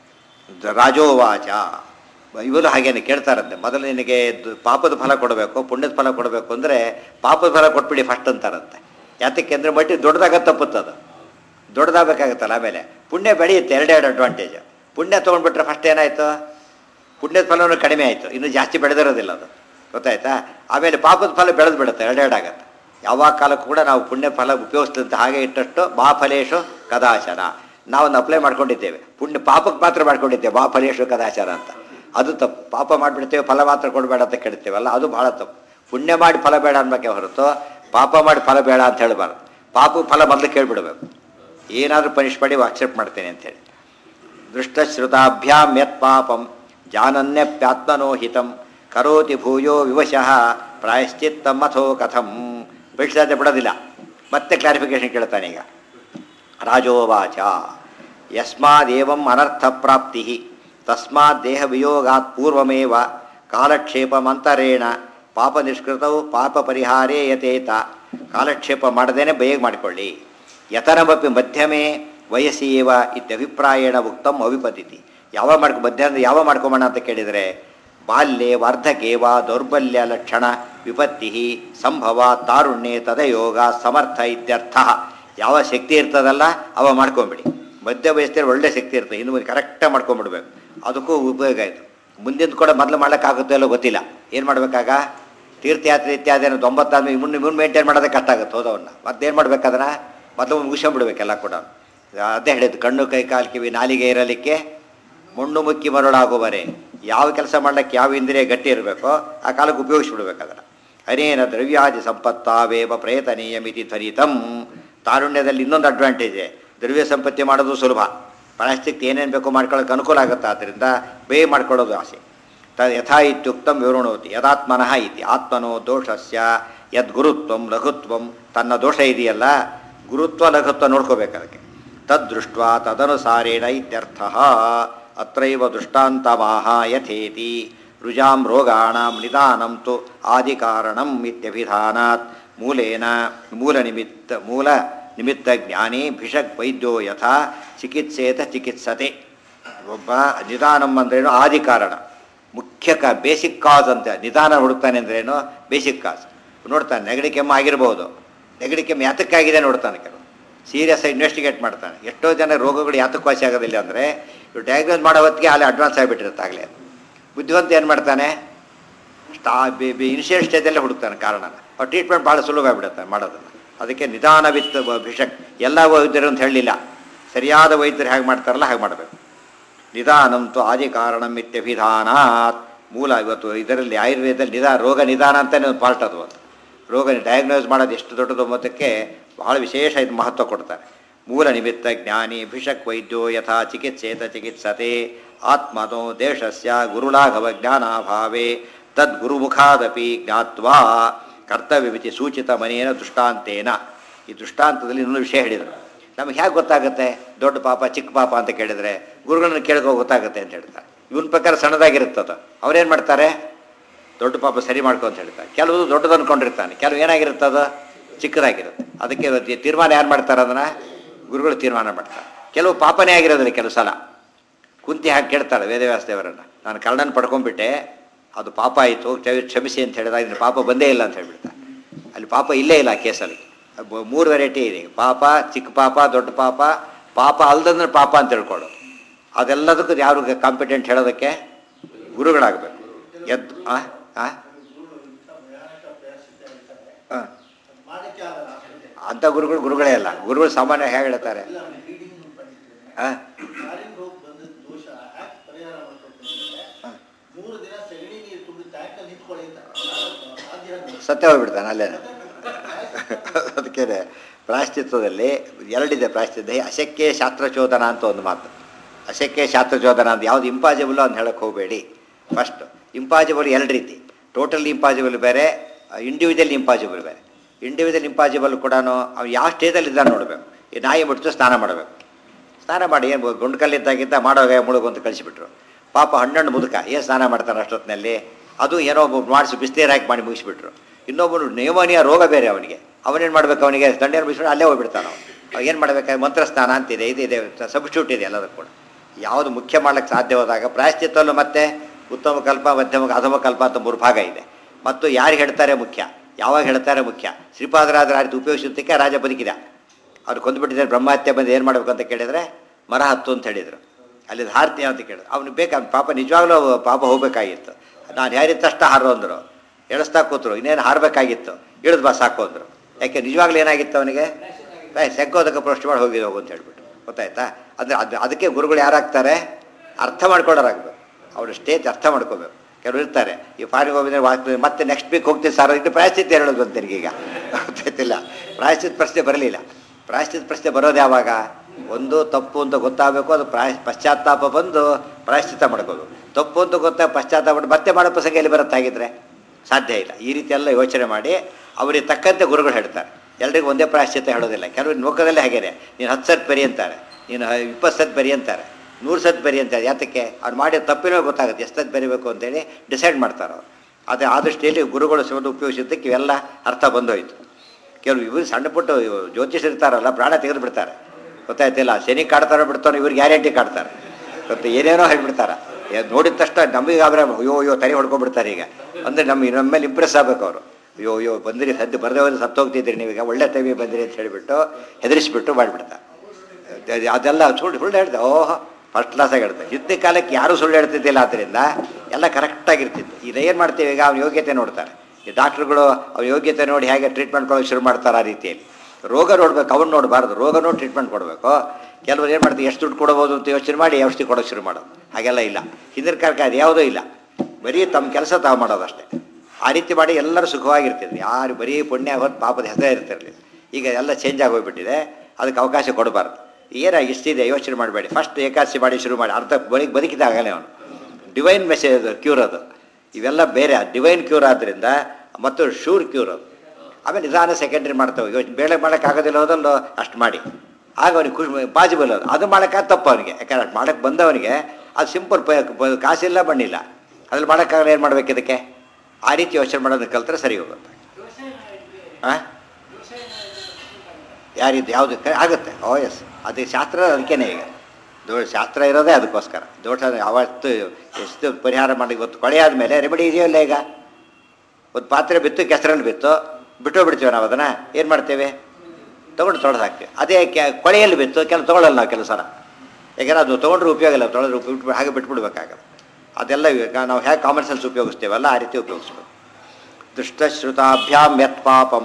ರಾಜೋವಾಚ ಇವರು ಹಾಗೇನೆ ಕೇಳ್ತಾರಂತೆ ಮೊದಲು ನಿನಗೆ ದು- ಪಾಪದ ಫಲ ಕೊಡಬೇಕು ಪುಣ್ಯದ ಫಲ ಕೊಡಬೇಕು ಅಂದರೆ ಪಾಪದ ಫಲ ಕೊಟ್ಬಿಡಿ ಫಸ್ಟ್ ಅಂತಾರಂತೆ ಯಾತಕ್ಕೆ ಅಂದರೆ ಮಟ್ಟಿ ದೊಡ್ಡದಾಗ ತಪ್ಪುತ್ತದು ದೊಡ್ಡದಾಗಬೇಕಾಗುತ್ತಲ್ಲ ಆಮೇಲೆ ಪುಣ್ಯ ಬೆಳೆಯುತ್ತೆ ಎರಡೆರಡು ಅಡ್ವಾಂಟೇಜ್ ಪುಣ್ಯ ತೊಗೊಂಡ್ಬಿಟ್ರೆ ಫಸ್ಟ್ ಏನಾಯಿತು ಪುಣ್ಯದ ಫಲನೂ ಕಡಿಮೆ ಆಯಿತು ಇನ್ನು ಜಾಸ್ತಿ ಬೆಳೆದಿರೋದಿಲ್ಲ ಅದು ಗೊತ್ತಾಯ್ತಾ ಆಮೇಲೆ ಪಾಪದ ಫಲ ಬೆಳೆದು ಬಿಡುತ್ತೆ ಎರಡೆರಡಾಗತ್ತೆ ಯಾವಾಗ ಕಾಲಕ್ಕೂ ಕೂಡ ನಾವು ಪುಣ್ಯ ಫಲ ಉಪಯೋಗಿಸ್ತಂತೆ ಹಾಗೆ ಇಟ್ಟಷ್ಟು ಬಾಫಲೇಶು ಕದಾಚನ ನಾವೊಂದು ಅಪ್ಲೈ ಮಾಡ್ಕೊಂಡಿದ್ದೇವೆ ಪುಣ್ಯ ಪಾಪಕ್ಕೆ ಮಾತ್ರ ಮಾಡ್ಕೊಂಡಿದ್ದೇವೆ ಬಾಫಲೇಶು ಕದಾಚಾರ ಅಂತ ಅದು ತಪ್ಪು ಪಾಪ ಮಾಡಿಬಿಡ್ತೇವೆ ಫಲ ಮಾತ್ರ ಕೊಡಬೇಡ ಅಂತ ಕೇಳ್ತೇವಲ್ಲ ಅದು ಭಾಳ ತಪ್ಪು ಪುಣ್ಯ ಮಾಡಿ ಫಲ ಬೇಡ ಅನ್ಬೇಕೆ ಹೊರತು ಪಾಪ ಮಾಡಿ ಫಲ ಬೇಡ ಅಂತ ಹೇಳಬಾರ್ದು ಪಾಪ ಫಲ ಮೊದಲು ಕೇಳಿಬಿಡ್ಬೇಕು ಏನಾದರೂ ಪನಿಷ್ ಮಾಡಿ ಅಕ್ಸೆಪ್ಟ್ ಮಾಡ್ತೇನೆ ಅಂತೇಳಿ ದೃಷ್ಟಶ್ರುತಾಭ್ಯಾಂ ಯತ್ ಪಾಪಂ ಜಾನನ್ಯಪ್ಯಾತ್ಮನೋ ಹಿತಂ ಕರೋತಿ ಭೂಯೋ ವಿವಶಃ ಪ್ರಾಯಶ್ಚಿತ್ತಂ ಅಥೋ ಕಥಂ ಬಿಡಿಸದೆ ಬಿಡೋದಿಲ್ಲ ಮತ್ತೆ ಕ್ಲಾರಿಫಿಕೇಶನ್ ಕೇಳ್ತಾನೆ ಈಗ ರಾಜೋವಾಚ ಯಸ್ಮಾದೇವಂ ಅನರ್ಥ ಪ್ರಾಪ್ತಿ ತಸ್ಮಾತ್ ದೇಹ ವಿಯೋಗಾತ್ ಪೂರ್ವಮೇವ ಕಾಲಕ್ಷೇಪಮಂತರೇಣ ಪಾಪ ನಿಷ್ಕೃತವು ಪಾಪ ಪರಿಹಾರೇ ಯತೇತ ಕಾಲಕ್ಷೇಪ ಮಾಡದೇನೆ ಬೇಗ ಮಾಡಿಕೊಳ್ಳಿ ಯತನಮಪಿ ಮಧ್ಯಮೇ ವಯಸ್ಸಿ ಏವ ಇತ್ಯಭಿಪ್ರಾಯೇಣ ಉಕ್ತಂ ಅವಿಪತಿತಿ ಯಾವ ಮಾಡ್ಕೊ ಮಧ್ಯಾಹ್ನ ಯಾವ ಮಾಡ್ಕೊಂಬೋಣ ಅಂತ ಕೇಳಿದರೆ ಬಾಲ್ಯೆ ವಾರ್ಧಕೇವ ದೌರ್ಬಲ್ಯ ಲಕ್ಷಣ ವಿಪತ್ತಿ ಸಂಭವ ತಾರುಣ್ಯೆ ತದಯೋಗ ಸಮರ್ಥ ಇತ್ಯರ್ಥ ಯಾವ ಶಕ್ತಿ ಇರ್ತದಲ್ಲ ಅವ ಮಾಡ್ಕೊಂಬಿಡಿ ಮಧ್ಯ ವಯಸ್ಸಿನಲ್ಲಿ ಒಳ್ಳೆ ಶಕ್ತಿ ಇರ್ತದೆ ಇನ್ನು ಮುಂದೆ ಕರೆಕ್ಟಾಗಿ ಮಾಡ್ಕೊಂಬಿಡ್ಬೇಕು ಅದಕ್ಕೂ ಉಪಯೋಗ ಆಯಿತು ಮುಂದಿನ ಕೂಡ ಮೊದಲು ಮಾಡೋಕ್ಕಾಗುತ್ತೋ ಇಲ್ಲೋ ಗೊತ್ತಿಲ್ಲ ಏನು ಮಾಡಬೇಕಾಗ ತೀರ್ಥಯಾತ್ರೆ ಇತ್ಯಾದಿ ಅನ್ನೋದು ಒಂಬತ್ತಾದ್ಮೇಲೆ ಮುನ್ನ ಮುನ್ನ ಮೇಂಟೈನ್ ಮಾಡೋದೇ ಕಷ್ಟ ಆಗುತ್ತೆ ಹೋದವನ್ನ ಮತ್ತೇನು ಮಾಡ್ಬೇಕಾದ್ರೆ ಮೊದಲು ಮುಗಿಸ್ಕೊಂಡ್ಬಿಡ್ಬೇಕೆಲ್ಲ ಕೂಡ ಅದೇ ಹೇಳಿದ್ದು ಕಣ್ಣು ಕೈ ಕಾಲು ಕಿವಿ ನಾಲಿಗೆ ಇರಲಿಕ್ಕೆ ಮಣ್ಣು ಮುಕ್ಕಿ ಮರಳಾಗುವರೆ ಯಾವ ಕೆಲಸ ಮಾಡ್ಲಿಕ್ಕೆ ಯಾವ ಇಂದ್ರಿಯ ಗಟ್ಟಿ ಇರಬೇಕೋ ಆ ಕಾಲಕ್ಕೆ ಉಪಯೋಗಿಸ್ಬಿಡ್ಬೇಕು ಅದನ್ನು ಅನೇನ ದ್ರವ್ಯಾದಿ ಸಂಪತ್ತಾವೇವ ಪ್ರಯತನೀಯ ಮಿತಿ ತ್ವರಿತಂ ತಾರುಣ್ಯದಲ್ಲಿ ಇನ್ನೊಂದು ಅಡ್ವಾಂಟೇಜ್ ದ್ರವ್ಯ ಸಂಪತ್ತಿ ಮಾಡೋದು ಸುಲಭ ಪ್ಲಾಸ್ಟಿಕ್ ಏನೇನು ಬೇಕೋ ಮಾಡ್ಕೊಳ್ಳೋಕೆ ಅನುಕೂಲ ಆಗುತ್ತೆ ಆದ್ದರಿಂದ ಬೇಗ ಮಾಡ್ಕೊಳ್ಳೋದು ಆಸೆ ತ ಯಥಾ ಇತ್ಯುಕ್ತಂ ವಿವೃಣೋತಿ ಯದಾತ್ಮನಃ ಇತಿ ಆತ್ಮನೋ ದೋಷಸ್ಯ ಯದ್ಗುರುತ್ವಂ ಲಘುತ್ವಂ ತನ್ನ ದೋಷ ಇದೆಯಲ್ಲ ಗುರುತ್ವ ಲಘುತ್ವ ನೋಡ್ಕೋಬೇಕು ಅದಕ್ಕೆ ತದ್ದೃಷ್ಟ ತದನುಸಾರೇಣ ಇತ್ಯರ್ಥ ಅತ್ರೈವ ದೃಷ್ಟಾಂತಮಾಹ ಯಥೇತಿ ರುಜಾಂ ರೋಗಾಣಾಂ ನಿಧಾನಂ ತು ಆದಿಕಾರಣಂ ಇತ್ಯಭಿಧಾನಾತ್ ಮೂಲೇನ ಮೂಲನಿಮಿತ್ತ ಮೂಲ ನಿಮಿತ್ತ ಜ್ಞಾನಿ ಭಿಷಕ್ ವೈದ್ಯೋ ಯಥಾ ಚಿಕಿತ್ಸೇತ ಚಿಕಿತ್ಸತೆ ಒಬ್ಬ ನಿಧಾನಂ ಅಂದ್ರೇನು ಆದಿ ಕಾರಣ ಮುಖ್ಯ ಕಾ ಬೇಸಿಕ್ ಕಾಸ್ ಅಂತ ನಿಧಾನ ಹುಡುಕ್ತಾನೆ ಅಂದ್ರೇನು ಬೇಸಿಕ್ ಕಾಸ್ ನೋಡ್ತಾನೆ ನೆಗಡಿ ಕೆಮ್ಮು ಆಗಿರ್ಬೋದು ನೆಗಡಿ ಕೆಮ್ಮು ಯಾತಕ್ಕಾಗಿದೆ ನೋಡ್ತಾನೆ ಕೆಲವು ಸೀರಿಯಸ್ ಆಗಿ ಇನ್ವೆಸ್ಟಿಗೇಟ್ ಮಾಡ್ತಾನೆ ಎಷ್ಟೋ ಜನ ರೋಗಗಳು ಯಾತಕ್ಕೆ ವಾಸಿ ಆಗೋದಿಲ್ಲ ಅಂದರೆ ಇವ್ರು ಡಯಾಗ್ನೋಸ್ ಮಾಡೋ ಹೊತ್ತಿಗೆ ಅಲ್ಲಿ ಅಡ್ವಾನ್ಸ್ ಆಗಿಬಿಟ್ಟಿರುತ್ತೆ ಆಗಲೇ ಬುದ್ಧಿವಂತ ಏನು ಮಾಡ್ತಾನೆ ಸ್ಟಾ ಇನಿಷಿಯಲ್ ಸ್ಟೇಜಲ್ಲೇ ಹುಡುಕ್ತಾನೆ ಕಾರಣನ ಅವ್ರು ಟ್ರೀಟ್ಮೆಂಟ್ ಭಾಳ ಸುಲಭ ಆಗಿಬಿಡುತ್ತೆ ಮಾಡೋದನ್ನು ಅದಕ್ಕೆ ನಿಧಾನವಿತ್ತು ಭಿಷಕ್ ಎಲ್ಲ ವೈದ್ಯರು ಅಂತ ಹೇಳಲಿಲ್ಲ ಸರಿಯಾದ ವೈದ್ಯರು ಹೇಗೆ ಮಾಡ್ತಾರಲ್ಲ ಹಾಗೆ ಮಾಡಬೇಕು ನಿಧಾನಂತು ಆದಿ ಕಾರಣಂ ಇತ್ಯಭಿಧಾನಾತ್ ಮೂಲ ಇವತ್ತು ಇದರಲ್ಲಿ ಆಯುರ್ವೇದದಲ್ಲಿ ನಿಧಾ ರೋಗ ನಿಧಾನ ಅಂತಲೇ ಒಂದು ಪಾರ್ಟ್ ಅದು ಒಂದು ರೋಗ ಡಯಾಗ್ನೋಸ್ ಮಾಡೋದು ಎಷ್ಟು ದೊಡ್ಡದು ಎಂಬುದಕ್ಕೆ ಬಹಳ ವಿಶೇಷ ಇದು ಮಹತ್ವ ಕೊಡ್ತಾರೆ ಮೂಲ ನಿಮಿತ್ತ ಜ್ಞಾನಿ ಭಿಷಕ್ ವೈದ್ಯೋ ಯಥಾ ಚಿಕಿತ್ಸೇತ ಚಿಕಿತ್ಸತೆ ಆತ್ಮನೋ ದೇಶಸ್ಯ ಗುರುಲಾಘವ ಜ್ಞಾನಾಭಾವೇ ತದ್ ಗುರುಮುಖಾದಪಿ ಜ್ಞಾತ್ವಾ ಕರ್ತವ್ಯವಿತಿ ಸೂಚಿತ ಮನೇನ ದೃಷ್ಟಾಂತೇನ ಈ ದೃಷ್ಟಾಂತದಲ್ಲಿ ಇನ್ನೊಂದು ವಿಷಯ ಹೇಳಿದರು ನಮಗೆ ಹೇಗೆ ಗೊತ್ತಾಗುತ್ತೆ ದೊಡ್ಡ ಪಾಪ ಚಿಕ್ಕ ಪಾಪ ಅಂತ ಕೇಳಿದರೆ ಗುರುಗಳನ್ನ ಕೇಳ್ಕೋ ಗೊತ್ತಾಗುತ್ತೆ ಅಂತ ಹೇಳ್ತಾರೆ ಇವನ ಪ್ರಕಾರ ಸಣ್ಣದಾಗಿರುತ್ತದ ಅವ್ರೇನು ಮಾಡ್ತಾರೆ ದೊಡ್ಡ ಪಾಪ ಸರಿ ಮಾಡ್ಕೊ ಅಂತ ಹೇಳ್ತಾರೆ ಕೆಲವು ದೊಡ್ಡದು ಅಂದ್ಕೊಂಡಿರ್ತಾನೆ ಕೆಲವು ಏನಾಗಿರುತ್ತದ ಚಿಕ್ಕದಾಗಿರುತ್ತೆ ಅದಕ್ಕೆ ಇವತ್ತು ತೀರ್ಮಾನ ಯಾರು ಮಾಡ್ತಾರೆ ಅದನ್ನು ಗುರುಗಳು ತೀರ್ಮಾನ ಮಾಡ್ತಾರೆ ಕೆಲವು ಪಾಪನೇ ಆಗಿರೋದಿಲ್ಲ ಕೆಲವು ಸಲ ಕುಂತಿ ಹಾಗೆ ಕೇಳ್ತಾಳೆ ವೇದವ್ಯಾಸ ದೇವರನ್ನು ನಾನು ಕರ್ಣನ ಪಡ್ಕೊಂಡ್ಬಿಟ್ಟೆ ಅದು ಪಾಪ ಆಯಿತು ಕ್ಷಮಿಸಿ ಅಂತ ಹೇಳಿದಾಗ ಇದನ್ನು ಪಾಪ ಬಂದೇ ಇಲ್ಲ ಅಂತ ಹೇಳ್ಬಿಡ್ತಾರೆ ಅಲ್ಲಿ ಪಾಪ ಇಲ್ಲೇ ಇಲ್ಲ ಆ ಕೇಸಲ್ಲಿ ಬ- ಮೂರು ವೆರೈಟಿ ಇದೆ ಪಾಪ ಚಿಕ್ಕ ಪಾಪ ದೊಡ್ಡ ಪಾಪ ಪಾಪ ಅಲ್ದಂದ್ರೆ ಪಾಪ ಅಂತ ಹೇಳ್ಕೊಡು ಅದೆಲ್ಲದಕ್ಕೂ ಯಾರು ಕಾಂಪಿಟೆಂಟ್ ಹೇಳೋದಕ್ಕೆ ಗುರುಗಳಾಗಬೇಕು ಎದ್ದು ಆ ಆ? ಆ. ಅಂಥ ಗುರುಗಳು ಗುರುಗಳೇ ಅಲ್ಲ ಗುರುಗಳು ಸಾಮಾನ್ಯ ಹೇಗೆ ಹೇಳ್ತಾರೆ ಆ? ಮೂರು ದಿನ ಸಗಣಿ ನೀರು ತುಂಬಿ ಟ್ಯಾಂಕ್ ನಿಂತ್ಕೊಳ್ಳಿ ಅಂತ ಸಾಧ್ಯ ಇಲ್ಲ. ಸತ್ಯ ಹೋಗ್ಬಿಡ್ತಾನೆ ಅಲ್ಲೇನೆ ಅದಕ್ಕೆ ಪ್ರಾಶ್ಚಿತ್ವದಲ್ಲಿ ಎರಡಿದೆ ಪ್ರಾಶ್ಚಿತ್ಯ ಅಶಕ್ಯ ಶಾಸ್ತ್ರಚೋದನ ಅಂತ ಒಂದು ಮಾತು ಅಶಕ್ಯ ಶಾಸ್ತ್ರಚೋದನ ಅಂತ ಯಾವ್ದು ಇಂಪಾಸಿಬಲ್ ಅಂತ ಹೇಳಕ್ಕೆ ಹೋಗಬೇಡಿ ಫಸ್ಟ್ ಇಂಪಾಸಿಬಲ್ ಎರಡು ರೀತಿ ಟೋಟಲ್ ಇಂಪಾಸಿಬಲ್ ಬೇರೆ ಇಂಡಿವಿಜುವಲ್ ಇಂಪಾಸಿಬಲ್ ಬೇರೆ ಇಂಡಿವಿಜುವಲ್ ಇಂಪಾಸಿಬಲ್ ಕೂಡ ಅವ್ನು ಯಾವ ಸ್ಟೇಜಲ್ಲಿ ಇದ್ದಾನೆ ನೋಡಬೇಕು ಈ ನಾಯಿ ಬಿಟ್ಟು ಸ್ನಾನ ಮಾಡಬೇಕು ಸ್ನಾನ ಮಾಡಿ ಏನು ಗುಂಡ್ಕಲ್ಲಿದ್ದಾಗಿದ್ದ ಮಾಡೋಗ ಮುಳುಗು ಅಂತ ಕಳಿಸಿಬಿಟ್ರು ಪಾಪ ಹಣ್ಣಣ್ಣು ಮುದುಕ ಏನು ಸ್ನಾನ ಮಾಡ್ತಾನೆ ಅಷ್ಟೊತ್ತಿನಲ್ಲಿ ಅದು ಏನೋ ಒಬ್ಬ ಮಾಡಿಸಿ ಬಿಸಿನೀರು ಹಾಕಿ ಮಾಡಿ ಮುಗಿಸ್ಬಿಟ್ರು ಇನ್ನೊಬ್ಬನು ನ್ಯೂಮೋನಿಯಾ ರೋಗ ಬೇರೆ ಅವನಿಗೆ ಅವನೇನು ಮಾಡ್ಬೇಕು ಅವನಿಗೆ ದಂಡೇನು ಮುಗಿಸ್ಬಿಟ್ಟು ಅಲ್ಲೇ ಹೋಗ್ಬಿಡ್ತಾನೆ ಅವನು ಏನು ಮಾಡ್ಬೇಕು ಮಂತ್ರ ಸ್ನಾನ ಅಂತಿದೆ ಇದಿದೆ ಸಬ್ಸ್ಟ್ಯೂಟ್ ಇದೆ ಎಲ್ಲದಕ್ಕೂ ಕೂಡ ಯಾವುದು ಮುಖ್ಯ ಮಾಡ್ಲಿಕ್ಕೆ ಸಾಧ್ಯವಾದಾಗ ಪ್ರಾಯಶ್ಚಿತ್ತಲ್ಲೂ ಮತ್ತೆ ಉತ್ತಮ ಕಲ್ಪ ಮಧ್ಯಮ ಅಧಮ ಕಲ್ಪ ಅಂತ ಮೂರು ಭಾಗ ಇದೆ ಮತ್ತು ಯಾರು ಹೇಳ್ತಾರೆ ಮುಖ್ಯ ಯಾವಾಗ ಹೇಳ್ತಾರೆ ಮುಖ್ಯ ಶ್ರೀಪಾದರಾಜರ ಆ ರೀತಿ ಉಪಯೋಗಿಸೋದಕ್ಕೆ ರಾಜ ಬದುಕಿದ ಅವ್ರು ಕೊಂದುಬಿಟ್ಟಿದ್ದಾರೆ ಬ್ರಹ್ಮಹತ್ಯೆ ಬಂದು ಏನು ಮಾಡಬೇಕು ಅಂತ ಕೇಳಿದರೆ ಮರ ಹತ್ತು ಅಂತ ಹೇಳಿದರು ಅಲ್ಲಿ ಹಾರ್ತಿ ಅಂತ ಕೇಳಿದ್ರು ಅವ್ನಿಗೆ ಬೇಕಾ ಪಾಪ ನಿಜವಾಗ್ಲೂ ಪಾಪ ಹೋಗಬೇಕಾಗಿತ್ತು ನಾನು ಯಾರಿತ್ತಷ್ಟ ಹಾರು ಅಂದರು ಎಳಿಸ್ತಾ ಕೂತರು ಇನ್ನೇನು ಹಾರಬೇಕಾಗಿತ್ತು ಇಳಿದು ಬಾ ಸಾಕು ಅಂದರು ಯಾಕೆ ನಿಜವಾಗ್ಲೂ ಏನಾಗಿತ್ತು ಅವನಿಗೆ ಸೆಗ್ಗೋದಕ್ಕೆ ಪ್ರಶ್ನೆ ಮಾಡಿ ಹೋಗಿ ಹೋಗು ಅಂತ ಹೇಳ್ಬಿಟ್ಟು ಗೊತ್ತಾಯ್ತಾ ಅಂದರೆ ಅದು ಅದಕ್ಕೆ ಗುರುಗಳು ಯಾರಾಗ್ತಾರೆ ಅರ್ಥ ಮಾಡ್ಕೊಳ್ಳೋರಾಗಬೇಕು ಅವರು ಸ್ಟೇಜ್ ಅರ್ಥ ಮಾಡ್ಕೋಬೇಕು ಕೆಲವರು ಇರ್ತಾರೆ ಈ ಫಾರಿನ್ ಹೋಗಿದ್ರೆ ವಾಕ್- ಮತ್ತೆ ನೆಕ್ಸ್ಟ್ ವೀಕ್ ಹೋಗ್ತೀವಿ ಸರ್ ಇದು ಪ್ರಾಯಶ್ಚಿತ್ತ ಹೇಳೋದು ಅಂತ ನನಗೀಗ ಗೊತ್ತಾಯ್ತಿಲ್ಲ ಪ್ರಾಯಶ್ಚಿತ್ ಪ್ರಶ್ನೆ ಬರಲಿಲ್ಲ ಪ್ರಾಯಶ್ಚಿತ್ ಪ್ರಶ್ನೆ ಬರೋದು ಯಾವಾಗ ಒಂದು ತಪ್ಪು ಅಂತ ಗೊತ್ತಾಗಬೇಕು ಅದು ಪ್ರಾಯ ಪಶ್ಚಾತ್ತಾಪ ಬಂದು ಪ್ರಾಯಶ್ಚಿತ್ತ ಮಾಡ್ಕೋದು ತಪ್ಪು ಅಂತ ಗೊತ್ತಾ ಪಶ್ಚಾತ್ತಾಪ ಪಟ್ಟು ಮತ್ತೆ ಮಾಡೋ ಪ್ರಸಂಗ ಎಲ್ಲಿ ಬರುತ್ತಾಗಿದ್ರೆ ಸಾಧ್ಯ ಇಲ್ಲ ಈ ರೀತಿ ಎಲ್ಲ ಯೋಚನೆ ಮಾಡಿ ಅವರಿಗೆ ತಕ್ಕಂತೆ ಗುರುಗಳು ಹೇಳ್ತಾರೆ ಎಲ್ರಿಗೂ ಒಂದೇ ಪ್ರಾಯಶ್ಚಿತ್ತ ಹೇಳೋದಿಲ್ಲ ಕೆಲವರು ಲೋಕದಲ್ಲೇ ಹಾಗೇನೆ ನೀನು ಹತ್ತು ಸತ್ ಬರಿ ಅಂತಾರೆ ನೀನು ಹ- ಇಪ್ಪತ್ತು ಸತ್ ಬರಿ ಅಂತಾರೆ ನೂರು ಸತ್ ಬರಿ ಅಂತಾರೆ ಯಾತಕ್ಕೆ ಅವ್ರು ಮಾಡಿದ ತಪ್ಪಿನೋ ಗೊತ್ತಾಗುತ್ತೆ ಎಷ್ಟು ಸತ್ ಬರಿಬೇಕು ಅಂತೇಳಿ ಡಿಸೈಡ್ ಮಾಡ್ತಾರೆ ಅವರು ಅದೇ ಆದಷ್ಟು ಎಲ್ಲಿ ಗುರುಗಳು ಶಿವನ ಉಪಯೋಗಿಸಿದ್ದಕ್ಕೆ ಇವೆಲ್ಲ ಅರ್ಥ ಬಂದೋಯ್ತು ಕೆಲವು ಇವರು ಸಣ್ಣ ಪುಟ್ಟು ಇವ್ರು ಜ್ಯೋತಿಷರು ಇರ್ತಾರಲ್ಲ ಪ್ರಾಣ ತೆಗೆದು ಬಿಡ್ತಾರೆ ಗೊತ್ತಾಯ್ತಿಲ್ಲ ಶನಿ ಕಾಡ್ತಾರೋ ಬಿಡ್ತಾರೋ ಇವ್ರಿಗೆ ಗ್ಯಾರಂಟಿ ಕಾಡ್ತಾರೆ ಗೊತ್ತು ಏನೇನೋ ಹೇಳ್ಬಿಡ್ತಾರೆ ಏ- ನೋಡಿದ ತಕ್ಷಣ ನಮಗೆ ಆದ್ರೆ ಅಯ್ಯೋ ಅಯ್ಯೋ ತಲೆ ಹೊಡ್ಕೊಂಡ್ಬಿಡ್ತಾರೆ ಈಗ ಅಂದರೆ ನಮಗೆ ನಮ್ಮ ಮೇಲೆ ಇಂಪ್ರೆಸ್ ಆಗಬೇಕು ಅವರು ಅಯ್ಯೋ ಅಯ್ಯೋ ಬಂದಿರಿ ಸದ್ದು ಬರದೇ ಹೋದ್ರೆ ಸತ್ತೋಗ್ತಿದ್ದೀರಿ ನೀವೀಗ ಒಳ್ಳೆ ಟೈಮಿಗೆ ಬಂದಿರಿ ಅಂತ ಹೇಳಿಬಿಟ್ಟು ಹೆದರಿಸ್ಬಿಟ್ಟು ಮಾಡಿಬಿಡ್ತಾರೆ ಅದ್- ಅದೆಲ್ಲ ಸುಳ್ಳು ಸುಳ್ಳು ಹೇಳ್ದೆ ಓಹ್ ಫಸ್ಟ್ ಕ್ಲಾಸಾಗಿ ಹೇಳ್ತಾರೆ ಹಿಂದಿನ ಕಾಲಕ್ಕೆ ಯಾರೂ ಸುಳ್ಳು ಹೇಳ್ತಿದ್ದಿಲ್ಲ ಆದ್ದರಿಂದ ಎಲ್ಲ ಕರೆಕ್ಟಾಗಿರ್ತಿತ್ತು ಈಗ ಏನು ಮಾಡ್ತೀವಿ ಈಗ ಅವ್ನ ಯೋಗ್ಯತೆ ನೋಡ್ತಾರೆ ಈ ಡಾಕ್ಟ್ರುಗಳು ಅವ್ನ ಯೋಗ್ಯತೆ ನೋಡಿ ಹೇಗೆ ಟ್ರೀಟ್ಮೆಂಟ್ ಕೊಡೋಕೆ ಶುರು ಮಾಡ್ತಾರೆ ಆ ರೀತಿಯಲ್ಲಿ ರೋಗ ನೋಡ್ಬೇಕು ಅವ್ನು ನೋಡಬಾರ್ದು ರೋಗ ನೋಡಿ ಟ್ರೀಟ್ಮೆಂಟ್ ಕೊಡಬೇಕು ಕೆಲವರು ಏನು ಮಾಡ್ತೀವಿ ಎಷ್ಟು ದುಡ್ಡು ಕೊಡ್ಬೋದು ಅಂತ ಯೋಚನೆ ಮಾಡಿ ಔಷಧಿ ಕೊಡೋಕೆ ಶುರು ಮಾಡೋದು ಹಾಗೆಲ್ಲ ಇಲ್ಲ ಹಿಂದಿನ ಕಾಲಕ್ಕೆ ಅದು ಯಾವುದೂ ಇಲ್ಲ ಬರೀ ತಮ್ಮ ಕೆಲಸ ತಾವು ಮಾಡೋದಷ್ಟೇ ಆ ರೀತಿ ಮಾಡಿ ಎಲ್ಲರೂ ಸುಖವಾಗಿರ್ತಿದ್ರು ಯಾರು ಬರೀ ಪುಣ್ಯ ಹೊತ್ತು ಪಾಪದ ಹೆಸರೇ ಇರ್ತಿರಲಿಲ್ಲ ಈಗ ಎಲ್ಲ ಚೇಂಜ್ ಆಗೋಗ್ಬಿಟ್ಟಿದೆ ಅದಕ್ಕೆ ಅವಕಾಶ ಕೊಡಬಾರ್ದು ಏನ ಇಷ್ಟಿದೆ ಯೋಚನೆ ಮಾಡಬೇಡಿ ಫಸ್ಟ್ ಏಕಾದಶಿ ಮಾಡಿ ಶುರು ಮಾಡಿ ಅರ್ಧ ಬದುಕಿ ಬದುಕಿದಾಗಲೇ ಅವನು ಡಿವೈನ್ ಮೆಸೇಜ್ ಕ್ಯೂರ್ ಅದು ಇವೆಲ್ಲ ಬೇರೆ ಡಿವೈನ್ ಕ್ಯೂರ್ ಆದ್ದರಿಂದ ಮತ್ತು ಶೂರ್ ಕ್ಯೂರ್ ಅದು ಆಮೇಲೆ ನಿಧಾನ ಸೆಕೆಂಡ್ರಿ ಮಾಡ್ತೇವೆ ಯೋಚನೆ ಬೇಳೆ ಮಾಡೋಕ್ಕಾಗೋದಿಲ್ಲ ಹೋದಲ್ಲೋ ಅಷ್ಟು ಮಾಡಿ ಆಗ ಅವನಿಗೆ ಖುಷಿ ಪಾಸಿಬಲ್ ಅದು ಅದು ಮಾಡೋಕ್ಕಾಗ ತಪ್ಪು ಅವನಿಗೆ ಯಾಕಂದ್ರೆ ಅಷ್ಟು ಮಾಡೋಕ್ಕೆ ಬಂದವನಿಗೆ ಅದು ಸಿಂಪಲ್ ಪ ಕಾಸಿಲ್ಲ ಬಣ್ಣಿಲ್ಲ ಅದ್ರಲ್ಲಿ ಮಾಡೋಕ್ಕಾಗಲ್ಲ ಏನು ಮಾಡ್ಬೇಕು ಇದಕ್ಕೆ ಆ ರೀತಿ ಯೋಚನೆ ಮಾಡೋದನ್ನ ಕಲ್ತ್ರೆ ಸರಿ ಹೋಗುತ್ತೆ ಹಾಂ ಯಾರಿದ್ದು ಯಾವುದು ಕ- ಆಗುತ್ತೆ ಓ ಎಸ್ ಅದು ಶಾಸ್ತ್ರ ಅದಕ್ಕೇನೆ ಈಗ ದೋ ಶಾಸ್ತ್ರ ಇರೋದೇ ಅದಕ್ಕೋಸ್ಕರ ದೋಷ ಯಾವತ್ತು ಎಷ್ಟು ಪರಿಹಾರ ಮಾಡಿ ಗೊತ್ತು ಕೊಳೆ ಆದಮೇಲೆ ರೆಮಿಡಿ ಇದೆಯಲ್ಲ ಈಗ ಒಂದು ಪಾತ್ರೆ ಬಿತ್ತು ಕೆಸರಲ್ಲಿ ಬಿತ್ತು ಬಿಟ್ಟು ಬಿಡ್ತೀವಿ ನಾವು ಅದನ್ನು ಏನು ಮಾಡ್ತೇವೆ ತೊಗೊಂಡು ತೊಳೆದು ಹಾಕ್ತೀವಿ ಅದೇ ಕೆ ಕೊಳೆಯಲ್ಲಿ ಬಿತ್ತು ಕೆಲವು ತೊಗೊಳ್ಳಲ್ಲ ನಾವು ಕೆಲವು ಸಲ ಯಾಕಂದ್ರೆ ಅದು ತೊಗೊಂಡ್ರೆ ಉಪಯೋಗ ಇಲ್ಲ ತೊಳೆದ್ರೆ ಉಪಯೋಗ ಹಾಗೆ ಬಿಟ್ಬಿಡ್ಬೇಕಾಗಲ್ಲ ಅದೆಲ್ಲ ಈಗ ನಾವು ಹೇಗೆ ಕಾಮನ್ ಸೆನ್ಸ್ ಉಪಯೋಗಿಸ್ತೇವಲ್ಲ ಆ ರೀತಿ ಉಪಯೋಗಿಸ್ಬೇಕು ದೃಷ್ಟಶ್ರುತಾಭ್ಯಾಂ ಯತ್ ಪಾಪಂ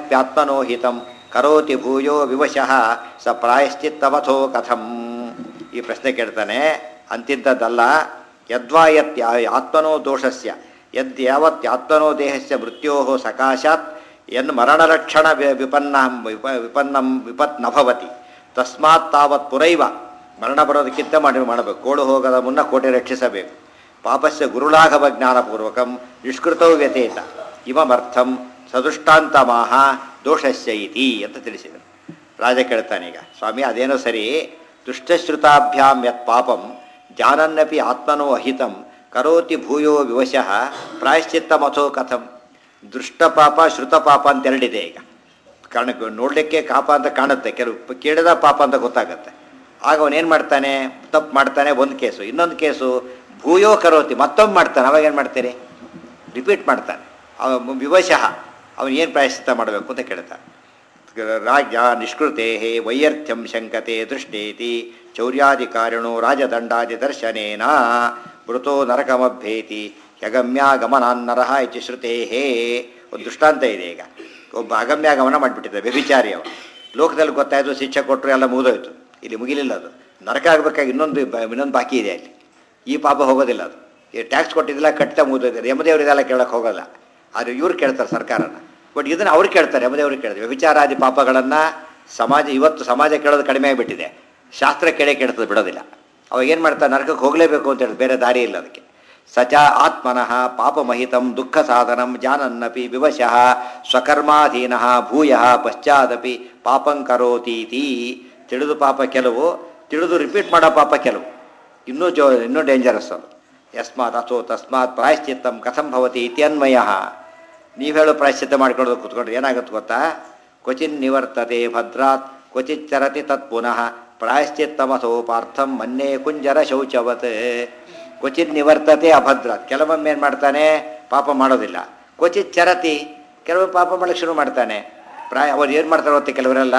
ಜಾನನ್ಯಪ್ಯಾತ್ಮನೋ ಹಿತಂ ಕರೋತಿ ಭೂಯೋ ವಿವಶಃ ಸ ಪ್ರಾಯಶ್ಚಿತ್ತವಥೋ ಕಥಂ ಈ ಪ್ರಶ್ನೆ ಕೇಳ್ತಾನೆ ಅಂತಿಂಥದ್ದಲ್ಲ ಯದ್ವಾ ಯತ್ ಯಾ- ಆತ್ಮನೋ ದೋಷಸ್ಯ ಯದ್ ಯಾವತ್ ಆತ್ಮನೋ ದೇಹಸ್ಯ ಮೃತ್ಯೋ ಸಕಾಶಾತ್ ಎನ್ ಮರಣಲಕ್ಷಣ ವಿ- ವಿಪನ್ನ ವಿಪ ವಿಪನ್ನಂ ವಿಪತ್ ನ ಭವತಿ ತಸ್ಮಾತ್ ತಾವತ್ ಪುರೈವ ಮರಣ ಬರೋದಕ್ಕಿಂತ ಮಾಡಿ ಮಾಡಬೇಕು ಕೋಡು ಹೋಗದ ಮುನ್ನ ಕೋಟೆ ರಕ್ಷಿಸಬೇಕು ಪಾಪಸ್ಯ ಗುರುಲಾಘವ ಜ್ಞಾನಪೂರ್ವಕಂ ನಿಷ್ಕೃತವು ವ್ಯತೇತ ಇಮಮರ್ಥಂ ಸದುಷ್ಟಾಂತಮಾಹ ದೋಷಸ್ಯ ಇತಿ ಅಂತ ತಿಳಿಸಿದರು ರಾಜ ಕೇಳ್ತಾನೆ ಈಗ ಸ್ವಾಮಿ ಅದೇನೋ ಸರಿ ದುಷ್ಟಶ್ರುತಾಭ್ಯಾಂ ಯತ್ ಪಾಪಂ ಜಾನನ್ನಪಿ ಆತ್ಮನೋ ಅಹಿತಂ ಕರೋತಿ ಭೂಯೋ ವಿವಶಃ ಪ್ರಾಯಶ್ಚಿತ್ತಮಥೋ ಕಥಂ ದೃಷ್ಟ ಪಾಪ ಶ್ರುತ ಪಾಪ ಅಂತ ಎರಡಿದೆ ಈಗ ಕಾರಣ ನೋಡಲಿಕ್ಕೆ ಕಾಪ ಅಂತ ಕಾಣುತ್ತೆ ಕೆಲವು ಪ- ಕೇಳಿದ ಪಾಪ ಅಂತ ಗೊತ್ತಾಗುತ್ತೆ ಆಗ ಅವನೇನು ಮಾಡ್ತಾನೆ ತಪ್ಪು ಮಾಡ್ತಾನೆ ಒಂದು ಕೇಸು ಇನ್ನೊಂದು ಕೇಸು ಭೂಯೋ ಕರೋತಿ ಮತ್ತೊಮ್ಮೆ ಮಾಡ್ತಾನೆ ಅವಾಗ ಏನು ಮಾಡ್ತೀರಿ ರಿಪೀಟ್ ಮಾಡ್ತಾನೆ ಅವ ವಿವಶಃ ಅವನು ಏನು ಪ್ರಾಯಶ್ಚಿತ್ತ ಮಾಡಬೇಕು ಅಂತ ಕೇಳ್ತಾನೆ ರಾಜ್ಯ ನಿಷ್ಕೃತೆ ವೈಯರ್ಥ್ಯಂ ಶಂಕತೆ ದೃಷ್ಟೇತಿ ಚೌರ್ಯಾಧಿಕಾರಿಣೋ ರಾಜದಂಡಾದಿ ದರ್ಶನೇನ ಮೃತೋ ನರಕಮಭ್ಯೇತಿ ಯಗಮ್ಯಾಗಮನಾನ್ನರಹ ಇತಿ ಶ್ರುತೇ ಒಂದು ದೃಷ್ಟಾಂತ ಇದೆ ಈಗ ಒಬ್ಬ ಅಗಮ್ಯಾಗಮನ ಮಾಡಿಬಿಟ್ಟಿದ್ದ ವ್ಯಭಿಚಾರಿ ಅವ ಲೋಕದಲ್ಲಿ ಗೊತ್ತಾಯಿತು ಶಿಕ್ಷೆ ಕೊಟ್ಟರು ಎಲ್ಲ ಮುಗಿದೋಯ್ತು ಇಲ್ಲಿ ಮುಗಿಲಿಲ್ಲ ಅದು ನರಕ ಆಗಬೇಕಾಗಿ ಇನ್ನೊಂದು ಬ- ಇನ್ನೊಂದು ಬಾಕಿ ಇದೆ ಅಲ್ಲಿ ಈ ಪಾಪ ಹೋಗೋದಿಲ್ಲ ಅದು ಈ ಟ್ಯಾಕ್ಸ್ ಕೊಟ್ಟಿದ್ದಿಲ್ಲ ಕಟ್ತಾ ಮುಗಿದೋಯ್ತು ಯಮದೇವರಿದೆಲ್ಲ ಕೇಳಕ್ಕೆ ಹೋಗಲ್ಲ ಆದರೆ ಇವ್ರು ಕೇಳ್ತಾರೆ ಸರ್ಕಾರನ ಬಟ್ ಇದನ್ನು ಅವ್ರು ಕೇಳ್ತಾರೆ ಯಮದೇವ್ರು ಕೇಳ್ತಾರೆ ವ್ಯಭಿಚಾರಾದಿ ಪಾಪಗಳನ್ನು ಸಮಾಜ ಇವತ್ತು ಸಮಾಜ ಕೇಳೋದು ಕಡಿಮೆ ಆಗಿಬಿಟ್ಟಿದೆ ಶಾಸ್ತ್ರ ಕೇಳೇ ಕೇಳ್ತದೆ ಬಿಡೋದಿಲ್ಲ ಅವಾಗ ಏನು ಮಾಡ್ತಾರೆ ನರಕಕ್ಕೆ ಹೋಗಲೇಬೇಕು ಅಂತ ಹೇಳಿ ಬೇರೆ ದಾರಿ ಇಲ್ಲ ಅದಕ್ಕೆ ಸಚ ಆತ್ಮನಃ ಪಾಪಮಹಿತಂ ದುಃಖ ಸಾಧನಂ ಜಾನನ್ನಪಿ ವಿವಶಃ ಸ್ವಕರ್ಮಾಧೀನ ಭೂಯ ಪಶ್ಚಾದಪಿ ಪಾಪಂ ಕರೋತೀತಿ ತಿಳಿದು ಪಾಪ ಕೆಲವು ತಿಳಿದು ರಿಪೀಟ್ ಮಾಡೋ ಪಾಪ ಕೆಲವು ಇನ್ನೂ ಜೋ ಇನ್ನೂ ಡೇಂಜರಸ್ ಅದು ಯಸ್ಮಾತ್ ಅಥೋ ತಸ್ಮಾತ್ ಪ್ರಾಯಶ್ಚಿತ್ತಂ ಕಥಂ ಭವತಿ ಇತ್ಯನ್ವಯ ನೀವು ಹೇಳೋ ಪ್ರಾಯಶ್ಚಿತ್ತ ಮಾಡ್ಕೊಳ್ಳೋದು ಕೂತ್ಕೊಂಡ್ರೆ ಏನಾಗುತ್ತೆ ಗೊತ್ತಾ ಕ್ವಚಿನ್ ನಿವರ್ತತೆ ಭದ್ರಾತ್ ಕ್ವಚಿತ್ ಚರತಿ ತತ್ ಪುನಃ ಪ್ರಾಯಶ್ಚಿತ್ತಮಥೋ ಪಾರ್ಥಂ ಮನ್ನೇ ಕುಂಜರ ಶೌಚವತ್ ಕ್ವಚಿತ್ ನಿವರ್ತತೆ ಅಭದ್ರಾತ್ ಕೆಲವೊಮ್ಮೆ ಏನು ಮಾಡ್ತಾನೆ ಪಾಪ ಮಾಡೋದಿಲ್ಲ ಕ್ವಚಿತ್ ಚರತಿ ಕೆಲವೊಮ್ಮೆ ಪಾಪ ಮಾಡಕ್ಕೆ ಶುರು ಮಾಡ್ತಾನೆ ಪ್ರಾಯ ಅವ್ರು ಏನು ಮಾಡ್ತಾರೆ ಗೊತ್ತಾ ಕೆಲವರೆಲ್ಲ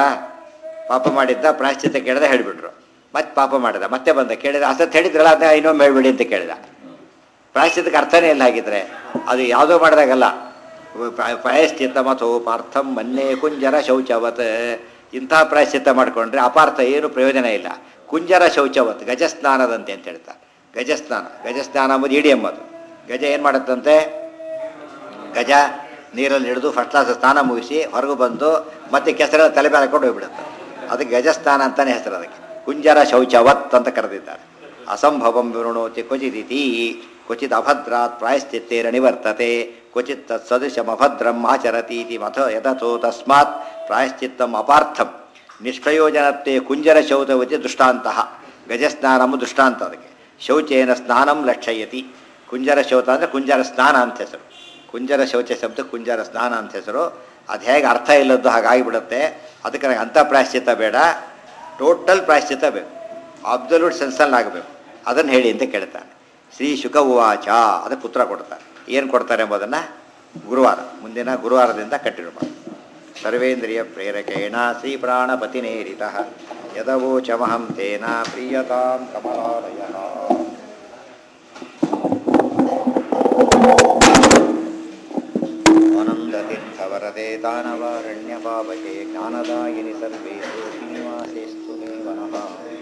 ಪಾಪ ಮಾಡಿದ್ದ ಪ್ರಾಯಶ್ಚಿತ್ತ ಕೇಳಿದ ಹೇಳಿಬಿಟ್ರು ಮತ್ತೆ ಪಾಪ ಮಾಡಿದ ಮತ್ತೆ ಬಂದ ಕೇಳಿದ ಅಸತ್ ಹೇಳಿದ್ರಲ್ಲ ಅದನ್ನ ಇನ್ನೊಮ್ಮೆ ಹೇಳ್ಬಿಡಿ ಅಂತ ಕೇಳಿದ ಪ್ರಾಯಶ್ಚಿತ್ತಕ್ಕೆ ಅರ್ಥನೇ ಇಲ್ಲ ಹಾಗಿದ್ರೆ ಅದು ಯಾವುದೋ ಮಾಡಿದಾಗಲ್ಲ ಪ್ರ- ಪ್ರಾಯಶ್ಚಿತ್ತ ಮಥೋ ಪಾರ್ಥಂ ಮನ್ನೇ ಕುಂಜರ ಶೌಚವತ್ ಇಂತಹ ಪ್ರಾಯಶ್ಚಿತ್ತ ಮಾಡಿಕೊಂಡ್ರೆ ಅಪಾರ್ಥ ಏನು ಪ್ರಯೋಜನ ಇಲ್ಲ ಕುಂಜರ ಶೌಚವತ್ ಗಜಸ್ನಾನದಂತೆ ಅಂತ ಹೇಳ್ತಾರೆ ಗಜಸ್ನಾನ ಗಜಸ್ನಾನ ಅಂಬುದು ಇಡಿ ಎಂಬುದು ಗಜ ಏನು ಮಾಡುತ್ತಂತೆ ಗಜ ನೀರಲ್ಲಿ ಹಿಡಿದು ಫಸ್ಟ್ ಕ್ಲಾಸ್ ಸ್ನಾನ ಮುಗಿಸಿ ಹೊರಗೆ ಬಂದು ಮತ್ತೆ ಕೆಸರ ತಲೆ ಮೇಲೆ ಹಾಕೊಂಡು ಹೋಗ್ಬಿಡುತ್ತೆ ಅದಕ್ಕೆ ಗಜಸ್ನಾನ ಅಂತಾನೆ ಹೆಸರು ಅದಕ್ಕೆ ಕುಂಜರ ಶೌಚವತ್ ಅಂತ ಕರೆದಿದ್ದಾರೆ ಅಸಂಭವಂ ವಿವೃಣೋತಿ ಕ್ವಚಿದಿತಿ ಕ್ವಚಿತ್ ಅಭದ್ರಾತ್ ಪ್ರಾಯಶ್ಚಿತ್ತೇರ ನಿವರ್ತತೆ ಕ್ವಚಿತ್ ತತ್ ಸದೃಶಂ ಅಭದ್ರಂ ಆಚರತಿ ಇತಿ ಮಥ ಯಥೋ ತಸ್ಮಾತ್ ಪ್ರಾಯಶ್ಚಿತ್ತಂ ಅಪಾರ್ಥಂ ನಿಷ್ಪ್ರಯೋಜನತೆ ಕುಂಜರ ಶೌಚವತಿ ದೃಷ್ಟಾಂತಃ ಗಜಸ್ನಾನము ದೃಷ್ಟಾಂತ ಅದಕ್ಕೆ ಶೌಚೇನ ಸ್ನಾನಂ ಲಕ್ಷಯತಿ ಕುಂಜರ ಶೌಚ ಅಂದರೆ ಕುಂಜರ ಸ್ನಾನ ಅಂತ ಹೆಸರು ಕುಂಜರ ಶೌಚ ಶಬ್ದ ಕುಂಜರ ಸ್ನಾನ ಅಂತ ಹೆಸರು ಅದು ಹೇಗೆ ಅರ್ಥ ಇಲ್ಲದ್ದು ಹಾಗಾಗಿಬಿಡುತ್ತೆ ಅದಕ್ಕೆ ನನಗೆ ಅಂಥ ಪ್ರಾಯಶ್ಚಿತ್ತ ಬೇಡ ಟೋಟಲ್ ಪ್ರಾಯಶ್ಚಿತ್ತ ಬೇಕು ಅಬ್ಸಲ್ಯೂಟ್ ಸೆನ್ಸಲ್ಲಿ ಆಗಬೇಕು ಅದನ್ನು ಹೇಳಿ ಅಂತ ಕೇಳ್ತಾನೆ ಶ್ರೀ ಶುಕ ಉವಾಚ ಅದು ಪುತ್ರ ಕೊಡ್ತಾರೆ ಏನು ಕೊಡ್ತಾರೆ ಎಂಬುದನ್ನು ಗುರುವಾರ ಮುಂದಿನ ಗುರುವಾರದಿಂದ ಕಂಟಿನ್ಯೂ ಮಾಡಿ ಸರ್ವೇಂದ್ರಿಯ ಪ್ರೇರಕೇಣ ಶ್ರೀ ಪ್ರಾಣಪತಿನೇರಿತ ಯದವೋಚಮಹಂ ತೇನ ಪ್ರೀಯತಾಂ ಕಮಲಾಲಯ ಆನಂದತೀರ್ಥವರದೆ ದಾನವಾರಣ್ಯಪಾವಕೆ ಜ್ಞಾನದಾಯಿನಿ ಸರ್ವೇಷು ಶ್ರೀನಿವಾಸೇಸ್ತು ಮೇ ವನಃ